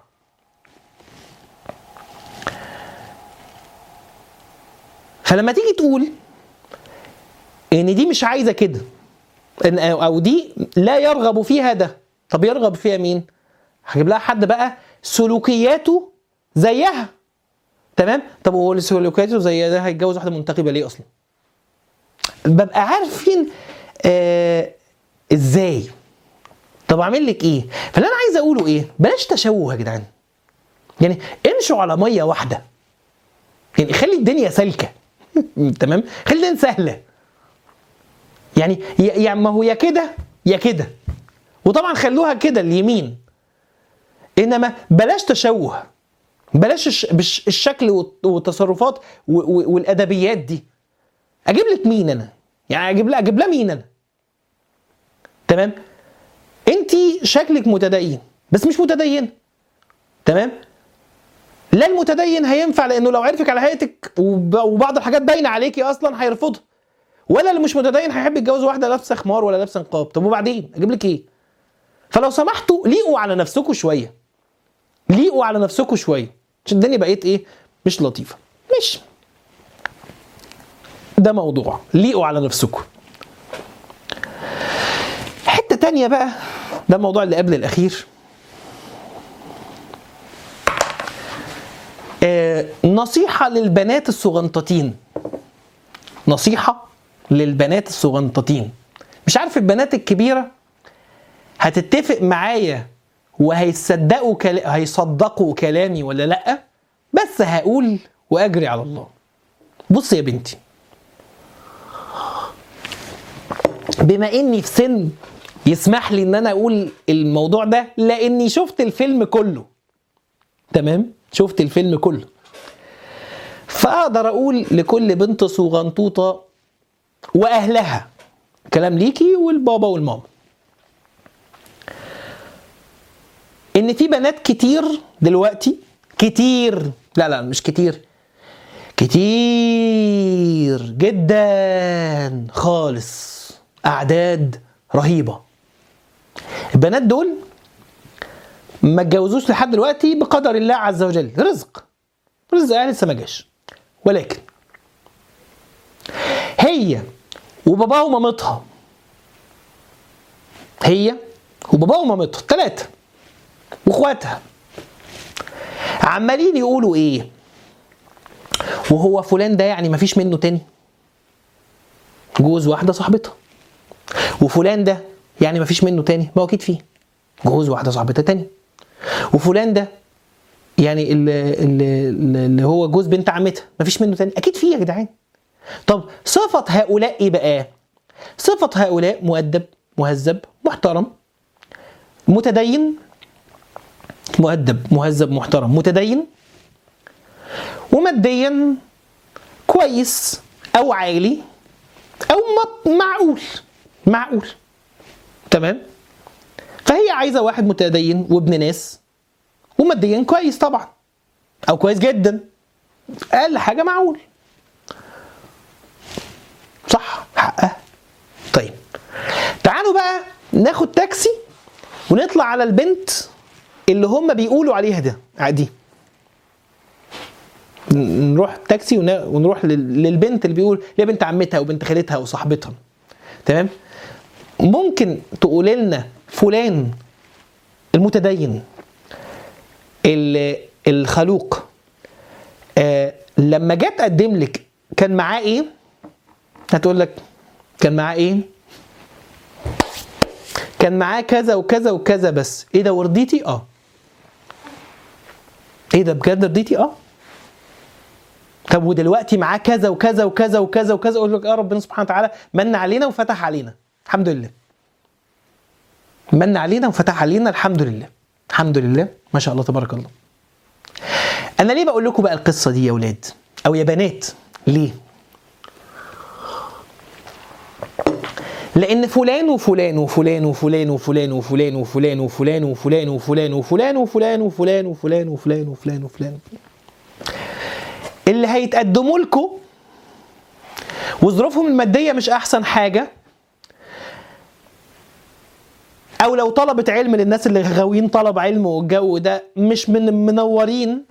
فلما تيجي تقول ان دي مش عايزه كده إن او دي لا يرغب فيها ده طب يرغب فيها مين هجيب لها حد بقى سلوكياته زيها تمام طب هو اللي سلوكياته زي ده هيتجوز واحده منتقبه ليه اصلا ببقى عارفين آه ازاي طب اعمل لك ايه فاللي انا عايز اقوله ايه بلاش تشوه يا جدعان يعني امشوا على ميه واحده يعني خلي الدنيا سالكه تمام خلي الدنيا سهله يعني يا يا ما هو يا كده يا كده وطبعا خلوها كده اليمين انما بلاش تشوه بلاش الش- بالش- الشكل والت- والتصرفات و- و- والادبيات دي اجيب لك مين انا يعني اجيب لها اجيب لها مين انا تمام انت شكلك متدين بس مش متدين تمام لا المتدين هينفع لانه لو عرفك على هيئتك وب- وبعض الحاجات باينه عليكي اصلا هيرفضها ولا اللي مش متدين هيحب يتجوز واحده لابسه خمار ولا لابسه نقاب طب وبعدين اجيب لك ايه فلو سمحتوا ليقوا على نفسكم شويه ليقوا على نفسكم شويه عشان الدنيا بقيت ايه مش لطيفه مش ده موضوع ليقوا على نفسكم حته تانية بقى ده الموضوع اللي قبل الاخير آه نصيحه للبنات الصغنطتين نصيحه للبنات الصغنطتين مش عارف البنات الكبيره هتتفق معايا وهيصدقوا كل... هيصدقوا كلامي ولا لا بس هقول واجري على الله بص يا بنتي بما اني في سن يسمح لي ان انا اقول الموضوع ده لاني شفت الفيلم كله تمام شفت الفيلم كله فاقدر اقول لكل بنت صغنطوطه واهلها كلام ليكي والبابا والماما ان في بنات كتير دلوقتي كتير لا لا مش كتير كتير جدا خالص اعداد رهيبه البنات دول ما اتجوزوش لحد دلوقتي بقدر الله عز وجل رزق رزقها لسه ما جاش ولكن هي وباباها ومامتها هي وباباها ومامتها ثلاثة واخواتها عمالين يقولوا ايه وهو فلان ده يعني مفيش منه تاني جوز واحدة صاحبتها وفلان ده يعني مفيش منه تاني ما هو اكيد فيه جوز واحدة صاحبتها تاني وفلان ده يعني اللي, اللي, اللي هو جوز بنت عمتها مفيش منه تاني اكيد فيه يا جدعان طب صفة هؤلاء ايه بقى صفة هؤلاء مؤدب مهذب محترم متدين مؤدب مهذب محترم متدين وماديا كويس او عالي او م- معقول معقول تمام فهي عايزه واحد متدين وابن ناس وماديا كويس طبعا او كويس جدا اقل حاجه معقول صح حقها طيب تعالوا بقى ناخد تاكسي ونطلع على البنت اللي هم بيقولوا عليها ده دي نروح تاكسي ون- ونروح لل- للبنت اللي بيقول اللي هي بنت عمتها وبنت خالتها وصاحبتها تمام ممكن تقول لنا فلان المتدين ال- الخلوق آه لما جه تقدم لك كان معاه ايه هتقول لك كان معاه ايه كان معاه كذا وكذا وكذا بس ايه ده ورضيتي اه ايه ده بجد رضيتي اه طب ودلوقتي معاه كذا وكذا وكذا وكذا وكذا اقول لك اه ربنا سبحانه وتعالى من علينا وفتح علينا الحمد لله من علينا وفتح علينا الحمد لله الحمد لله ما شاء الله تبارك الله انا ليه بقول لكم بقى القصه دي يا اولاد او يا بنات ليه لان فلان وفلان وفلان وفلان وفلان وفلان وفلان وفلان وفلان وفلان وفلان وفلان وفلان وفلان وفلان وفلان وفلان اللي هيتقدموا لكم وظروفهم الماديه مش احسن حاجه او لو طلبة علم للناس اللي غاويين طلب علم والجو ده مش من منورين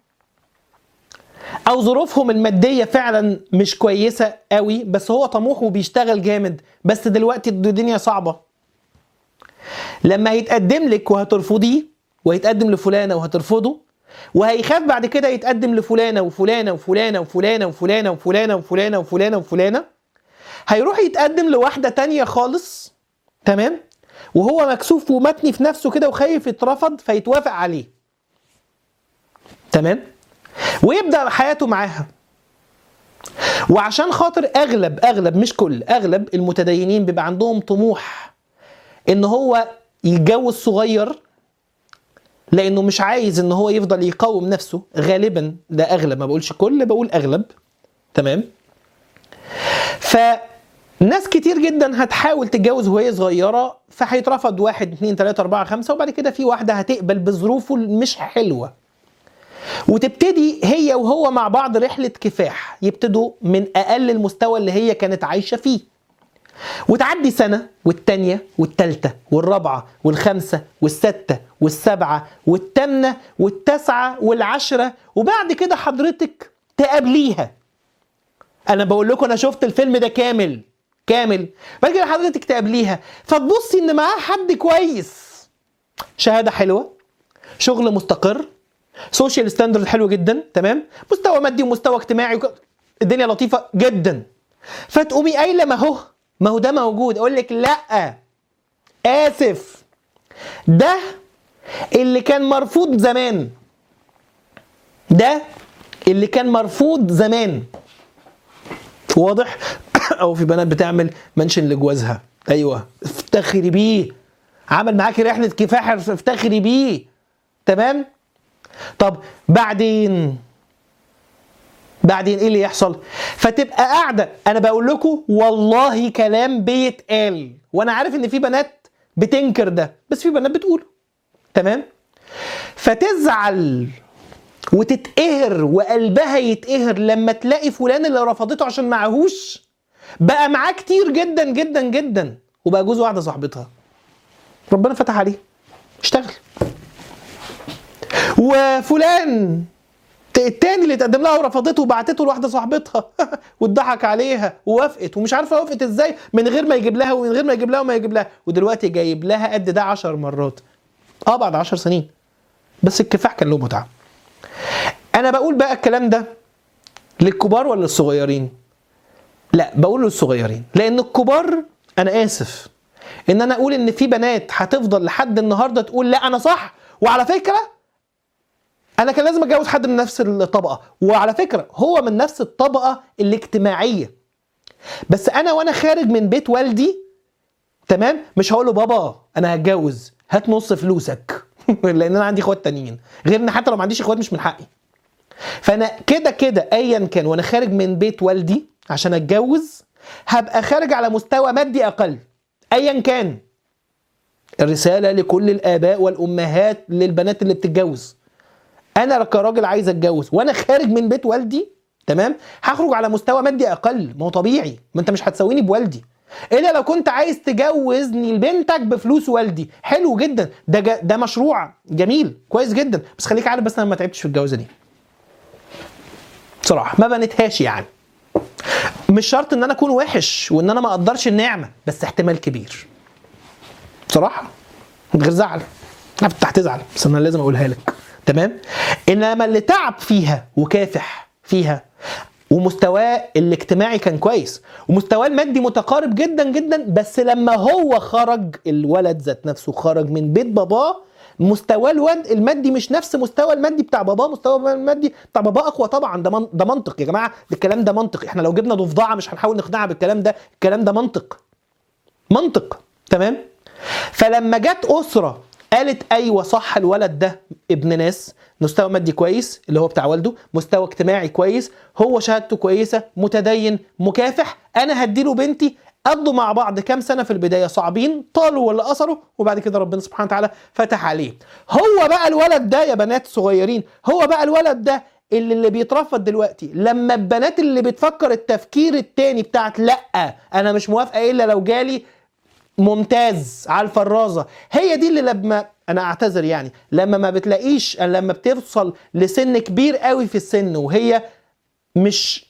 او ظروفهم الماديه فعلا مش كويسه قوي بس هو طموح وبيشتغل جامد بس دلوقتي الدنيا صعبه لما هيتقدم لك وهترفضيه وهيتقدم لفلانه وهترفضه وهيخاف بعد كده يتقدم لفلانه وفلانه وفلانه وفلانه وفلانه وفلانه وفلانه وفلانه وفلانه هيروح يتقدم لواحده تانية خالص تمام وهو مكسوف ومتني في نفسه كده وخايف يترفض فيتوافق عليه تمام ويبدا حياته معاها وعشان خاطر اغلب اغلب مش كل اغلب المتدينين بيبقى عندهم طموح ان هو يتجوز صغير لانه مش عايز ان هو يفضل يقاوم نفسه غالبا ده اغلب ما بقولش كل بقول اغلب تمام فناس كتير جدا هتحاول تتجوز وهي صغيره فهيترفض واحد اتنين تلاته اربعه خمسه وبعد كده في واحده هتقبل بظروفه المش حلوه وتبتدي هي وهو مع بعض رحلة كفاح يبتدوا من أقل المستوى اللي هي كانت عايشة فيه وتعدي سنة والتانية والتالتة والرابعة والخامسة والستة والسبعة والتامنة والتاسعة والعشرة وبعد كده حضرتك تقابليها أنا بقول لكم أنا شفت الفيلم ده كامل كامل بعد كده حضرتك تقابليها فتبصي إن معاه حد كويس شهادة حلوة شغل مستقر سوشيال ستاندرد حلو جدا تمام مستوى مادي ومستوى اجتماعي وك... الدنيا لطيفه جدا فتقومي قايله ما هو ما هو ده موجود اقول لك لا اسف ده اللي كان مرفوض زمان ده اللي كان مرفوض زمان واضح او في بنات بتعمل منشن لجوازها ايوه افتخري بيه عمل معاكي رحله كفاح افتخري بيه تمام طب بعدين بعدين ايه اللي يحصل فتبقى قاعده انا بقول لكم والله كلام بيتقال وانا عارف ان في بنات بتنكر ده بس في بنات بتقوله تمام فتزعل وتتقهر وقلبها يتقهر لما تلاقي فلان اللي رفضته عشان معهوش بقى معاه كتير جدا جدا جدا وبقى جوز واحده صاحبتها ربنا فتح عليه اشتغل وفلان التاني اللي اتقدم لها ورفضته وبعتته لواحده صاحبتها واتضحك عليها ووافقت ومش عارفه وافقت ازاي من غير ما يجيب لها ومن غير ما يجيب لها وما يجيب لها ودلوقتي جايب لها قد ده 10 مرات اه بعد 10 سنين بس الكفاح كان له متعه انا بقول بقى الكلام ده للكبار ولا للصغيرين لا بقول للصغيرين لان الكبار انا اسف ان انا اقول ان في بنات هتفضل لحد النهارده تقول لا انا صح وعلى فكره انا كان لازم اتجوز حد من نفس الطبقه وعلى فكره هو من نفس الطبقه الاجتماعيه بس انا وانا خارج من بيت والدي تمام مش هقول له بابا انا هتجوز هات نص فلوسك لان انا عندي اخوات تانيين غير ان حتى لو ما عنديش اخوات مش من حقي فانا كده كده ايا كان وانا خارج من بيت والدي عشان اتجوز هبقى خارج على مستوى مادي اقل ايا كان الرساله لكل الاباء والامهات للبنات اللي بتتجوز انا كراجل عايز اتجوز وانا خارج من بيت والدي تمام هخرج على مستوى مادي اقل ما هو طبيعي ما انت مش هتساويني بوالدي الا لو كنت عايز تجوزني لبنتك بفلوس والدي حلو جدا ده جا ده مشروع جميل كويس جدا بس خليك عارف بس انا ما تعبتش في الجوازه دي بصراحه ما بنتهاش يعني مش شرط ان انا اكون وحش وان انا ما اقدرش النعمه بس احتمال كبير بصراحه من غير زعل عارف انت هتزعل بس انا لازم اقولها لك تمام انما اللي تعب فيها وكافح فيها ومستواه الاجتماعي كان كويس ومستواه المادي متقارب جدا جدا بس لما هو خرج الولد ذات نفسه خرج من بيت باباه مستواه الواد المادي مش نفس مستوى المادي بتاع باباه مستوى المادي بتاع باباه اقوى طبعا ده من ده منطق يا جماعه الكلام ده منطق احنا لو جبنا ضفدعه مش هنحاول نقنعها بالكلام ده الكلام ده منطق منطق تمام فلما جت اسره قالت ايوه صح الولد ده ابن ناس مستوى مادي كويس اللي هو بتاع والده مستوى اجتماعي كويس هو شهادته كويسه متدين مكافح انا هديله بنتي قضوا مع بعض كام سنه في البدايه صعبين طالوا ولا قصروا وبعد كده ربنا سبحانه وتعالى فتح عليه هو بقى الولد ده يا بنات صغيرين هو بقى الولد ده اللي اللي بيترفض دلوقتي لما البنات اللي بتفكر التفكير التاني بتاعت لا انا مش موافقه الا لو جالي ممتاز على الفرازه هي دي اللي لما انا اعتذر يعني لما ما بتلاقيش لما بتوصل لسن كبير قوي في السن وهي مش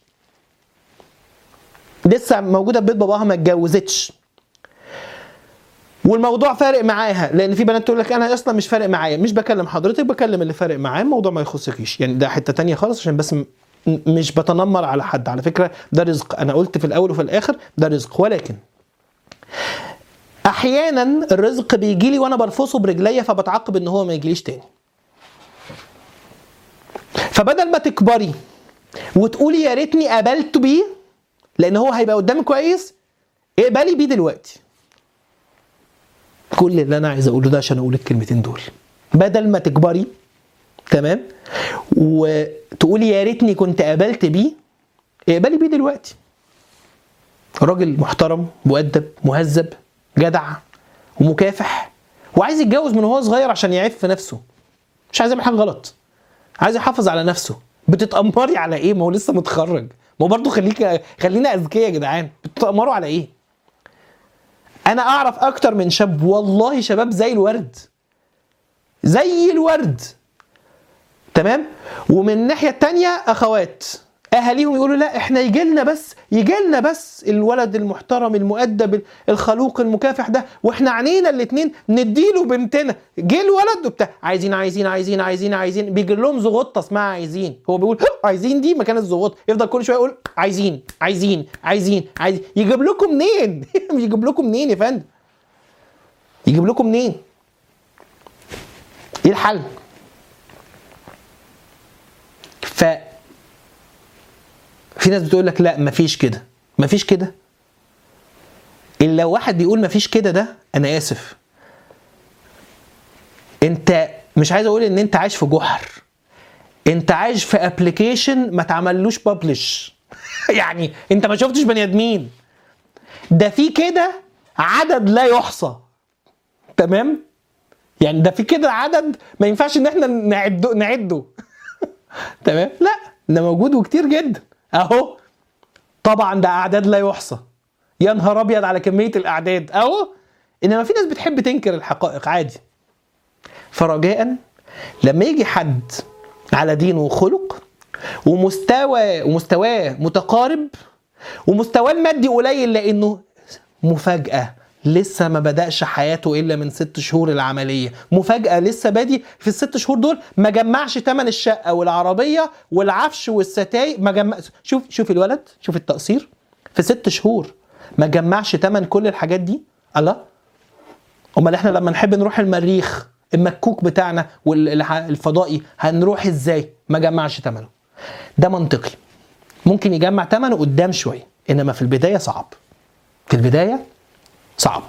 لسه موجوده في بيت باباها ما اتجوزتش والموضوع فارق معاها لان في بنات تقول لك انا اصلا مش فارق معايا مش بكلم حضرتك بكلم اللي فارق معاه الموضوع ما يخصكيش يعني ده حته تانية خالص عشان بس م- مش بتنمر على حد على فكره ده رزق انا قلت في الاول وفي الاخر ده رزق ولكن احيانا الرزق بيجي لي وانا برفصه برجليا فبتعاقب ان هو ما يجيليش تاني فبدل ما تكبري وتقولي يا ريتني قابلت بيه لان هو هيبقى قدامي كويس اقبلي بيه دلوقتي كل اللي انا عايز اقوله ده عشان اقول الكلمتين دول بدل ما تكبري تمام وتقولي يا ريتني كنت قابلت بيه اقبلي بيه دلوقتي راجل محترم مؤدب مهذب جدع ومكافح وعايز يتجوز من وهو صغير عشان يعف في نفسه مش عايز يعمل حاجه غلط عايز يحافظ على نفسه بتتأمري على ايه ما هو لسه متخرج ما هو برضه خليك خلينا اذكياء يا جدعان بتتأمروا على ايه انا اعرف اكتر من شاب والله شباب زي الورد زي الورد تمام ومن الناحيه التانية اخوات اهاليهم يقولوا لا احنا يجي لنا بس يجي لنا بس الولد المحترم المؤدب الخلوق المكافح ده واحنا عنينا الاثنين نديله بنتنا جه الولد وبتاع عايزين عايزين عايزين عايزين عايزين بيجي لهم زغطه اسمها عايزين هو بيقول عايزين دي مكان الزغطه يفضل كل شويه يقول عايزين عايزين عايزين عايزين يجيب لكم منين يجيب لكم منين يا فندم يجيب لكم منين ايه الحل ف في ناس بتقول لك لا مفيش كده مفيش كده الا واحد بيقول مفيش كده ده انا اسف انت مش عايز اقول ان انت عايش في جحر انت عايش في ابلكيشن ما تعملوش ببلش يعني انت ما شفتش بني ادمين ده في كده عدد لا يحصى تمام يعني ده في كده عدد ما ينفعش ان احنا نعده نعده تمام لا ده موجود وكتير جدا اهو طبعا ده اعداد لا يحصى يا نهار ابيض على كميه الاعداد اهو انما في ناس بتحب تنكر الحقائق عادي فرجاء لما يجي حد على دين وخلق ومستوى ومستواه متقارب ومستواه المادي قليل لانه مفاجاه لسه ما بدأش حياته إلا من ست شهور العملية مفاجأة لسه بادي في الست شهور دول ما جمعش تمن الشقة والعربية والعفش والستاير ما جمع شوف شوف الولد شوف التقصير في ست شهور ما جمعش تمن كل الحاجات دي الله امال احنا لما نحب نروح المريخ المكوك بتاعنا والفضائي هنروح ازاي ما جمعش تمنه ده منطقي ممكن يجمع تمنه قدام شويه انما في البدايه صعب في البدايه صعب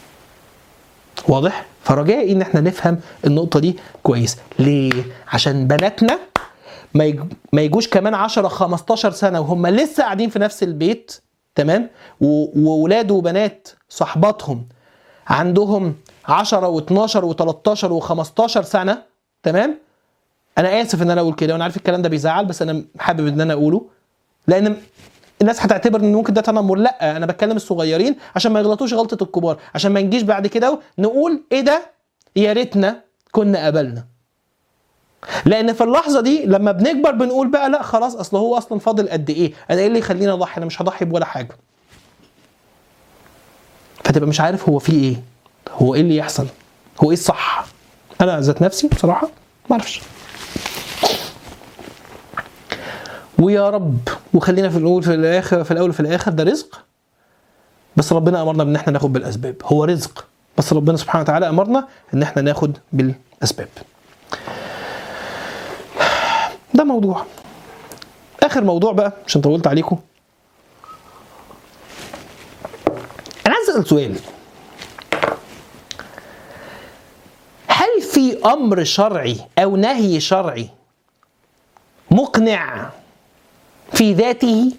واضح فرجائي ان احنا نفهم النقطه دي كويس ليه عشان بناتنا ما يج- ما يجوش كمان 10 15 سنه وهم لسه قاعدين في نفس البيت تمام و- وولاد وبنات صحباتهم عندهم 10 و12 و13 و15 سنه تمام انا اسف ان انا اقول كده وانا عارف الكلام ده بيزعل بس انا حابب ان انا اقوله لان الناس هتعتبر ان ممكن ده تنمر لا انا بتكلم الصغيرين عشان ما يغلطوش غلطه الكبار عشان ما نجيش بعد كده نقول ايه ده يا ريتنا كنا قبلنا لان في اللحظه دي لما بنكبر بنقول بقى لا خلاص اصل هو اصلا فاضل قد ايه انا ايه اللي يخليني اضحي انا مش هضحي بولا حاجه فتبقى مش عارف هو في ايه هو ايه اللي يحصل هو ايه الصح انا ذات نفسي بصراحه ما اعرفش ويا رب وخلينا في الاول في الاخر في الاول وفي الاخر ده رزق بس ربنا امرنا بان احنا ناخد بالاسباب هو رزق بس ربنا سبحانه وتعالى امرنا ان احنا ناخد بالاسباب ده موضوع اخر موضوع بقى عشان طولت عليكم انا عايز اسال سؤال هل في امر شرعي او نهي شرعي مقنع في ذاته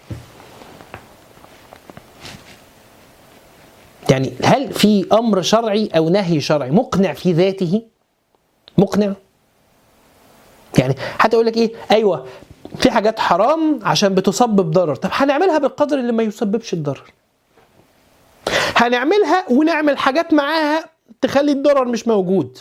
يعني هل في امر شرعي او نهي شرعي مقنع في ذاته مقنع يعني حتى يقول لك ايه ايوه في حاجات حرام عشان بتسبب ضرر طب هنعملها بالقدر اللي ما يسببش الضرر هنعملها ونعمل حاجات معاها تخلي الضرر مش موجود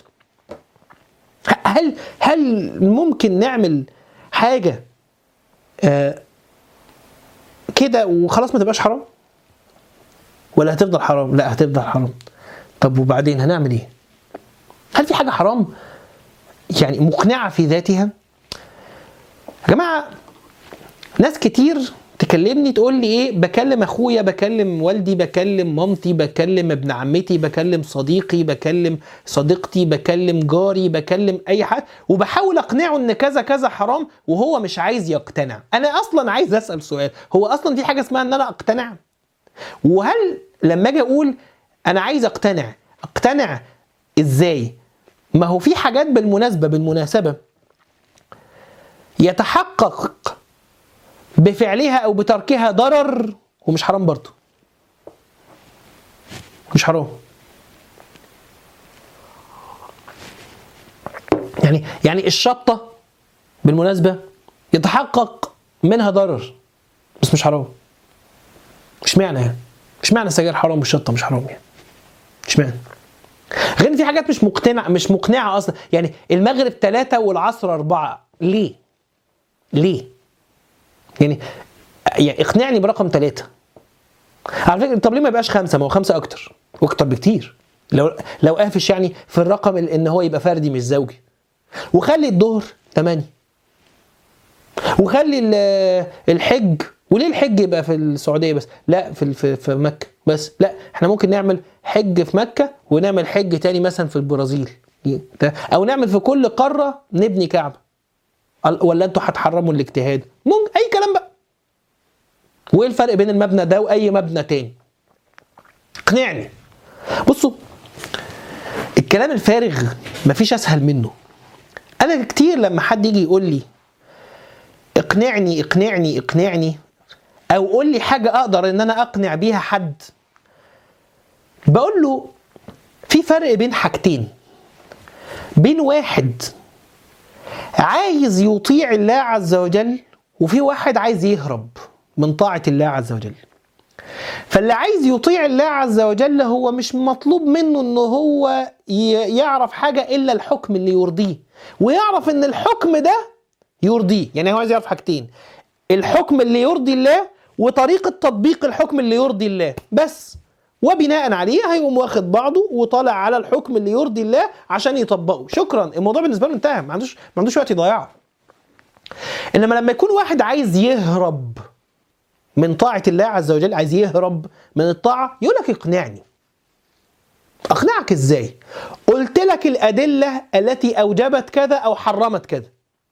هل هل ممكن نعمل حاجه آه كده وخلاص ما تبقاش حرام ولا هتفضل حرام لا هتفضل حرام طب وبعدين هنعمل ايه هل في حاجه حرام يعني مقنعه في ذاتها يا جماعه ناس كتير تكلمني تقول لي ايه بكلم اخويا بكلم والدي بكلم مامتي بكلم ابن عمتي بكلم صديقي بكلم صديقتي بكلم جاري بكلم اي حد وبحاول اقنعه ان كذا كذا حرام وهو مش عايز يقتنع انا اصلا عايز اسال سؤال هو اصلا في حاجه اسمها ان انا اقتنع وهل لما اجي اقول انا عايز اقتنع اقتنع ازاي ما هو في حاجات بالمناسبه بالمناسبه يتحقق بفعلها او بتركها ضرر ومش حرام برضه مش حرام يعني يعني الشطه بالمناسبه يتحقق منها ضرر بس مش حرام مش معنى يعني مش معنى السجاير حرام والشطه مش حرام يعني مش معنى غير إن في حاجات مش مقتنع مش مقنعه اصلا يعني المغرب ثلاثة والعصر أربعة ليه؟ ليه؟ يعني يعني اقنعني برقم ثلاثة على فكرة طب ليه ما يبقاش خمسة؟ ما هو خمسة أكتر وأكتر بكتير لو لو قافش يعني في الرقم ال- إن هو يبقى فردي مش زوجي وخلي الظهر ثمانية وخلي ال- الحج وليه الحج يبقى في السعوديه بس لا في في, في مكه بس لا احنا ممكن نعمل حج في مكه ونعمل حج تاني مثلا في البرازيل او نعمل في كل قاره نبني كعبه ال- ولا انتوا هتحرموا الاجتهاد ممكن اي كلام بقى وايه الفرق بين المبنى ده واي مبنى تاني اقنعني بصوا الكلام الفارغ مفيش اسهل منه انا كتير لما حد يجي يقول لي اقنعني اقنعني اقنعني او قول لي حاجه اقدر ان انا اقنع بيها حد بقول له في فرق بين حاجتين بين واحد عايز يطيع الله عز وجل وفي واحد عايز يهرب من طاعه الله عز وجل فاللي عايز يطيع الله عز وجل هو مش مطلوب منه ان هو ي- يعرف حاجه الا الحكم اللي يرضيه ويعرف ان الحكم ده يرضيه يعني هو عايز يعرف حاجتين الحكم اللي يرضي الله وطريقة تطبيق الحكم اللي يرضي الله بس وبناء عليه هيقوم واخد بعضه وطالع على الحكم اللي يرضي الله عشان يطبقه شكرا الموضوع بالنسبه له انتهى ما عندوش ما عندوش وقت يضيعه انما لما يكون واحد عايز يهرب من طاعه الله عز وجل عايز يهرب من الطاعه يقول لك اقنعني اقنعك ازاي قلت لك الادله التي اوجبت كذا او حرمت كذا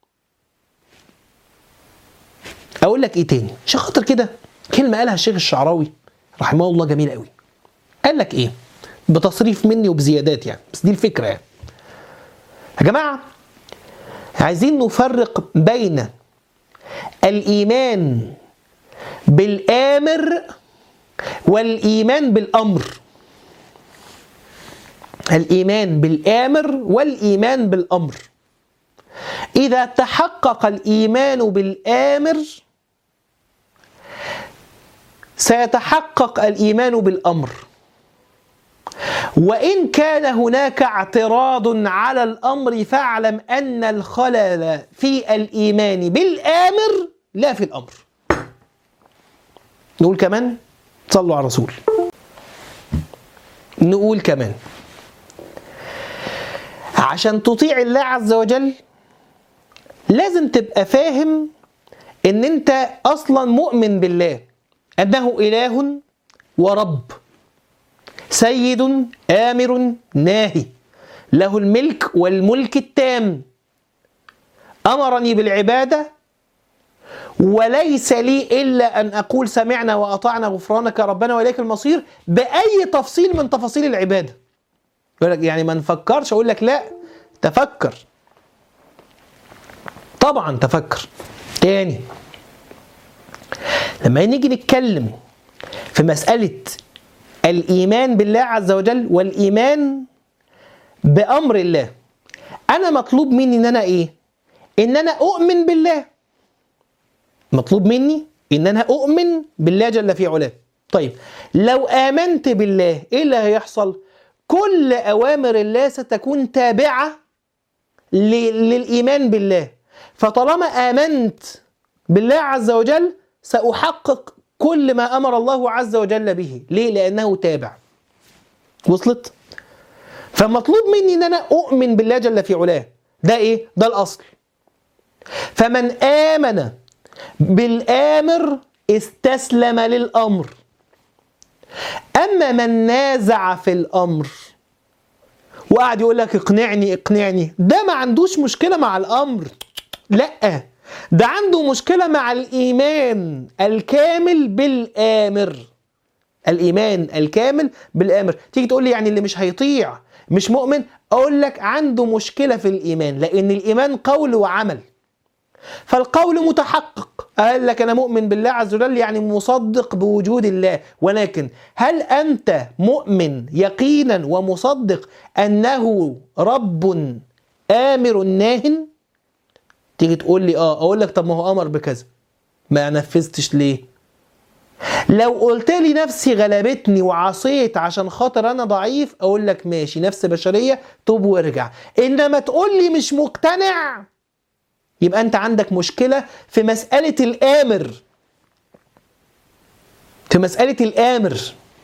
اقول لك ايه تاني عشان خاطر كده كلمه قالها الشيخ الشعراوي رحمه الله جميله قوي قال لك ايه بتصريف مني وبزيادات يعني بس دي الفكره يعني يا جماعه عايزين نفرق بين الايمان بالامر والايمان بالامر الايمان بالامر والايمان بالامر اذا تحقق الايمان بالامر سيتحقق الايمان بالامر وان كان هناك اعتراض على الامر فاعلم ان الخلل في الايمان بالامر لا في الامر نقول كمان صلوا على الرسول نقول كمان عشان تطيع الله عز وجل لازم تبقى فاهم ان انت اصلا مؤمن بالله انه اله ورب سيد امر ناهي له الملك والملك التام امرني بالعباده وليس لي الا ان اقول سمعنا واطعنا غفرانك ربنا واليك المصير باي تفصيل من تفاصيل العباده يقول لك يعني ما نفكرش اقول لك لا تفكر طبعا تفكر تاني لما نيجي نتكلم في مسألة الإيمان بالله عز وجل والإيمان بأمر الله أنا مطلوب مني إن أنا إيه؟ إن أنا أؤمن بالله مطلوب مني إن أنا أؤمن بالله جل في علاه طيب لو آمنت بالله إيه اللي هيحصل؟ كل أوامر الله ستكون تابعة للإيمان بالله فطالما آمنت بالله عز وجل سأحقق كل ما أمر الله عز وجل به ليه؟ لأنه تابع وصلت؟ فمطلوب مني أن أنا أؤمن بالله جل في علاه ده إيه؟ ده الأصل فمن آمن بالآمر استسلم للأمر أما من نازع في الأمر وقعد يقول لك اقنعني اقنعني ده ما عندوش مشكلة مع الأمر لا ده عنده مشكلة مع الإيمان الكامل بالآمر الإيمان الكامل بالآمر تيجي تقول لي يعني اللي مش هيطيع مش مؤمن أقول لك عنده مشكلة في الإيمان لأن الإيمان قول وعمل فالقول متحقق قال لك أنا مؤمن بالله عز وجل يعني مصدق بوجود الله ولكن هل أنت مؤمن يقينا ومصدق أنه رب آمر ناهٍ تيجي تقول لي اه اقول لك طب ما هو امر بكذا ما نفذتش ليه لو قلت لي نفسي غلبتني وعصيت عشان خاطر انا ضعيف اقول لك ماشي نفس بشريه توب وارجع انما تقول لي مش مقتنع يبقى انت عندك مشكله في مساله الامر في مساله الامر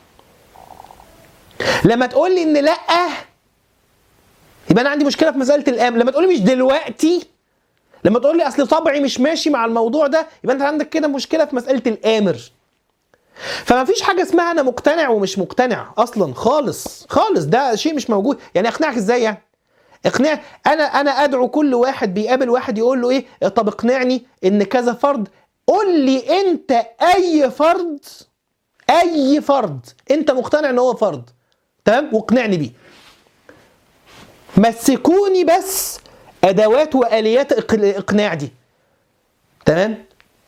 لما تقول لي ان لا يبقى انا عندي مشكله في مساله الامر لما تقول لي مش دلوقتي لما تقول لي اصل طبعي مش ماشي مع الموضوع ده يبقى انت عندك كده مشكله في مساله الامر فما فيش حاجه اسمها انا مقتنع ومش مقتنع اصلا خالص خالص ده شيء مش موجود يعني اقنعك ازاي يعني اقنع انا انا ادعو كل واحد بيقابل واحد يقول له ايه طب اقنعني ان كذا فرض قول لي انت اي فرض اي فرض انت مقتنع ان هو فرض تمام واقنعني بيه مسكوني بس ادوات واليات الاقناع دي تمام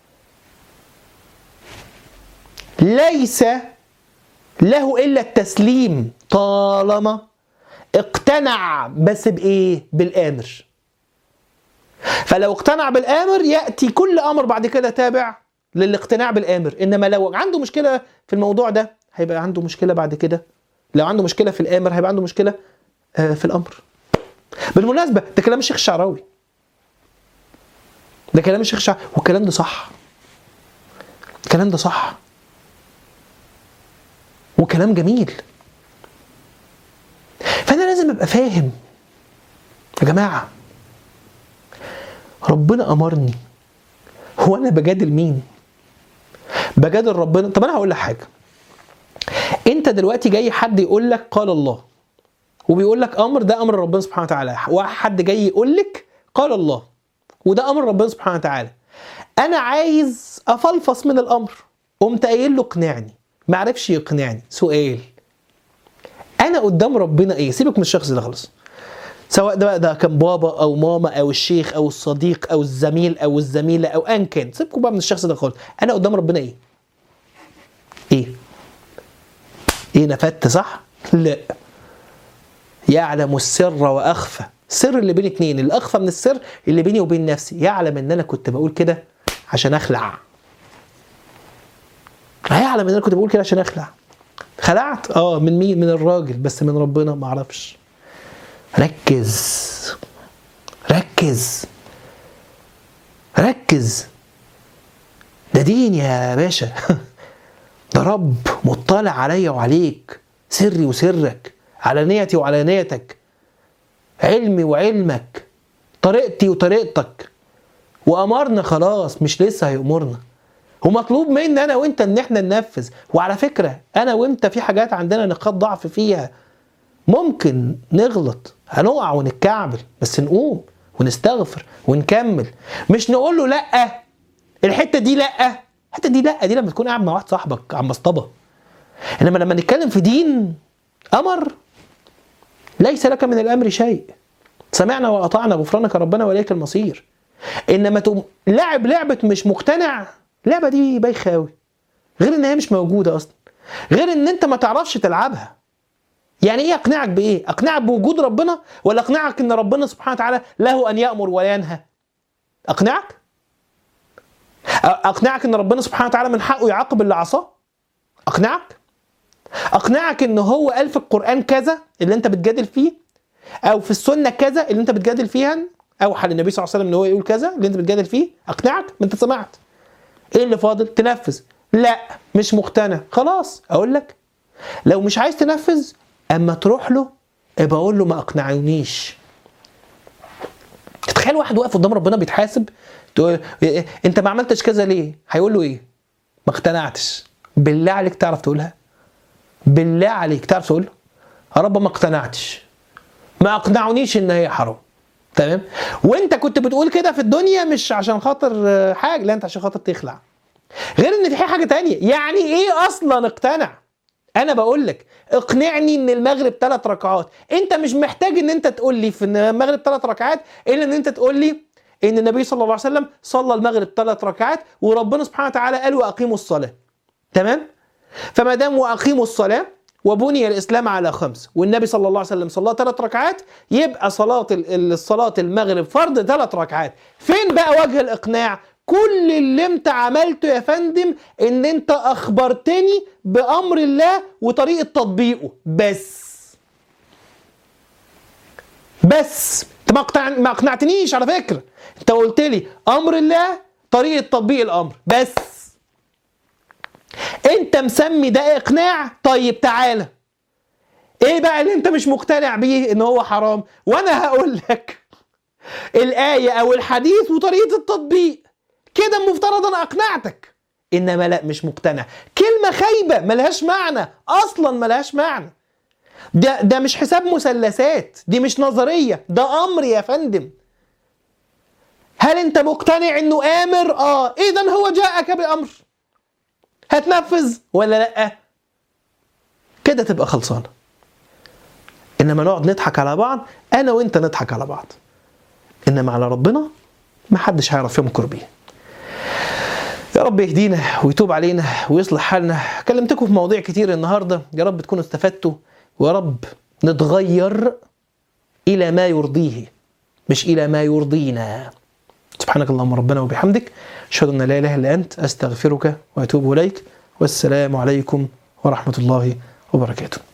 ليس له الا التسليم طالما اقتنع بس بايه بالامر فلو اقتنع بالامر ياتي كل امر بعد كده تابع للاقتناع بالامر انما لو عنده مشكله في الموضوع ده هيبقى عنده مشكله بعد كده لو عنده مشكله في الامر هيبقى عنده مشكله في الامر بالمناسبة ده كلام الشيخ الشعراوي ده كلام الشيخ شعب والكلام ده صح الكلام ده صح وكلام جميل فانا لازم ابقى فاهم يا جماعه ربنا امرني هو انا بجادل مين بجادل ربنا طب انا هقول لك حاجه انت دلوقتي جاي حد يقول لك قال الله وبيقول لك امر ده امر ربنا سبحانه وتعالى وحد جاي يقول لك قال الله وده امر ربنا سبحانه وتعالى انا عايز افلفص من الامر قمت قايل له اقنعني ما عرفش يقنعني سؤال انا قدام ربنا ايه سيبك من الشخص ده خالص سواء ده بقى ده كان بابا او ماما او الشيخ او الصديق او الزميل او الزميله او ان كان سيبكم بقى من الشخص ده خالص انا قدام ربنا ايه ايه ايه نفدت صح لا يعلم السر واخفى السر اللي بين اتنين الاخفى من السر اللي بيني وبين نفسي يعلم ان انا كنت بقول كده عشان اخلع هيعلم ان انا كنت بقول كده عشان اخلع خلعت اه من مين من الراجل بس من ربنا ما اعرفش ركز ركز ركز ده دين يا باشا ده رب مطلع عليا وعليك سري وسرك علانيتي وعلانيتك علمي وعلمك طريقتي وطريقتك وامرنا خلاص مش لسه هيامرنا ومطلوب منا انا وانت ان احنا ننفذ وعلى فكره انا وانت في حاجات عندنا نقاط ضعف فيها ممكن نغلط هنقع ونتكعبل بس نقوم ونستغفر ونكمل مش نقول له لا الحته دي لا الحته دي لا دي لما تكون قاعد مع واحد صاحبك عم مصطبه انما لما نتكلم في دين امر ليس لك من الامر شيء سمعنا واطعنا غفرانك ربنا واليك المصير انما تقوم لعب لعبه مش مقتنع اللعبه دي بايخه قوي غير ان هي مش موجوده اصلا غير ان انت ما تعرفش تلعبها يعني ايه اقنعك بايه اقنعك بوجود ربنا ولا اقنعك ان ربنا سبحانه وتعالى له ان يامر ولا ينهى اقنعك اقنعك ان ربنا سبحانه وتعالى من حقه يعاقب اللي عصاه اقنعك اقنعك ان هو قال في القران كذا اللي انت بتجادل فيه او في السنه كذا اللي انت بتجادل فيها اوحى للنبي صلى الله عليه وسلم ان هو يقول كذا اللي انت بتجادل فيه اقنعك ما انت سمعت ايه اللي فاضل تنفذ لا مش مقتنع خلاص اقول لك لو مش عايز تنفذ اما تروح له ابقى اقول له ما اقنعونيش تخيل واحد واقف قدام ربنا بيتحاسب تقول إيه انت ما عملتش كذا ليه هيقول له ايه ما اقتنعتش بالله عليك تعرف تقولها بالله عليك تعرف تقول له يا رب ما اقتنعتش ما اقنعونيش ان هي حرام تمام وانت كنت بتقول كده في الدنيا مش عشان خاطر حاجه لا انت عشان خاطر تخلع غير ان في حاجه تانية يعني ايه اصلا اقتنع انا بقول لك اقنعني ان المغرب ثلاث ركعات انت مش محتاج ان انت تقول لي في المغرب ثلاث ركعات الا ان انت تقول لي ان النبي صلى الله عليه وسلم صلى المغرب ثلاث ركعات وربنا سبحانه وتعالى قال واقيموا الصلاه تمام فما دام واقيموا الصلاه وبني الاسلام على خمس والنبي صلى الله عليه وسلم صلى ثلاث ركعات يبقى صلاه الصلاه المغرب فرض ثلاث ركعات فين بقى وجه الاقناع كل اللي انت عملته يا فندم ان انت اخبرتني بامر الله وطريقه تطبيقه بس بس انت ما, اقتنع... ما اقنعتنيش على فكره انت قلت لي امر الله طريقه تطبيق الامر بس انت مسمي ده اقناع طيب تعالى ايه بقى اللي انت مش مقتنع بيه ان هو حرام وانا هقول لك الايه او الحديث وطريقه التطبيق كده المفترض انا اقنعتك انما لا مش مقتنع كلمه خايبه ملهاش معنى اصلا ملهاش معنى ده ده مش حساب مثلثات دي مش نظريه ده امر يا فندم هل انت مقتنع انه امر اه اذا هو جاءك بامر هتنفذ ولا لا كده تبقى خلصانه انما نقعد نضحك على بعض انا وانت نضحك على بعض انما على ربنا محدش هيعرف يمكر بيه يا رب يهدينا ويتوب علينا ويصلح حالنا كلمتكم في مواضيع كتير النهارده يا رب تكونوا استفدتوا ويا رب نتغير الى ما يرضيه مش الى ما يرضينا سبحانك اللهم ربنا وبحمدك اشهد ان لا اله الا انت استغفرك واتوب اليك والسلام عليكم ورحمه الله وبركاته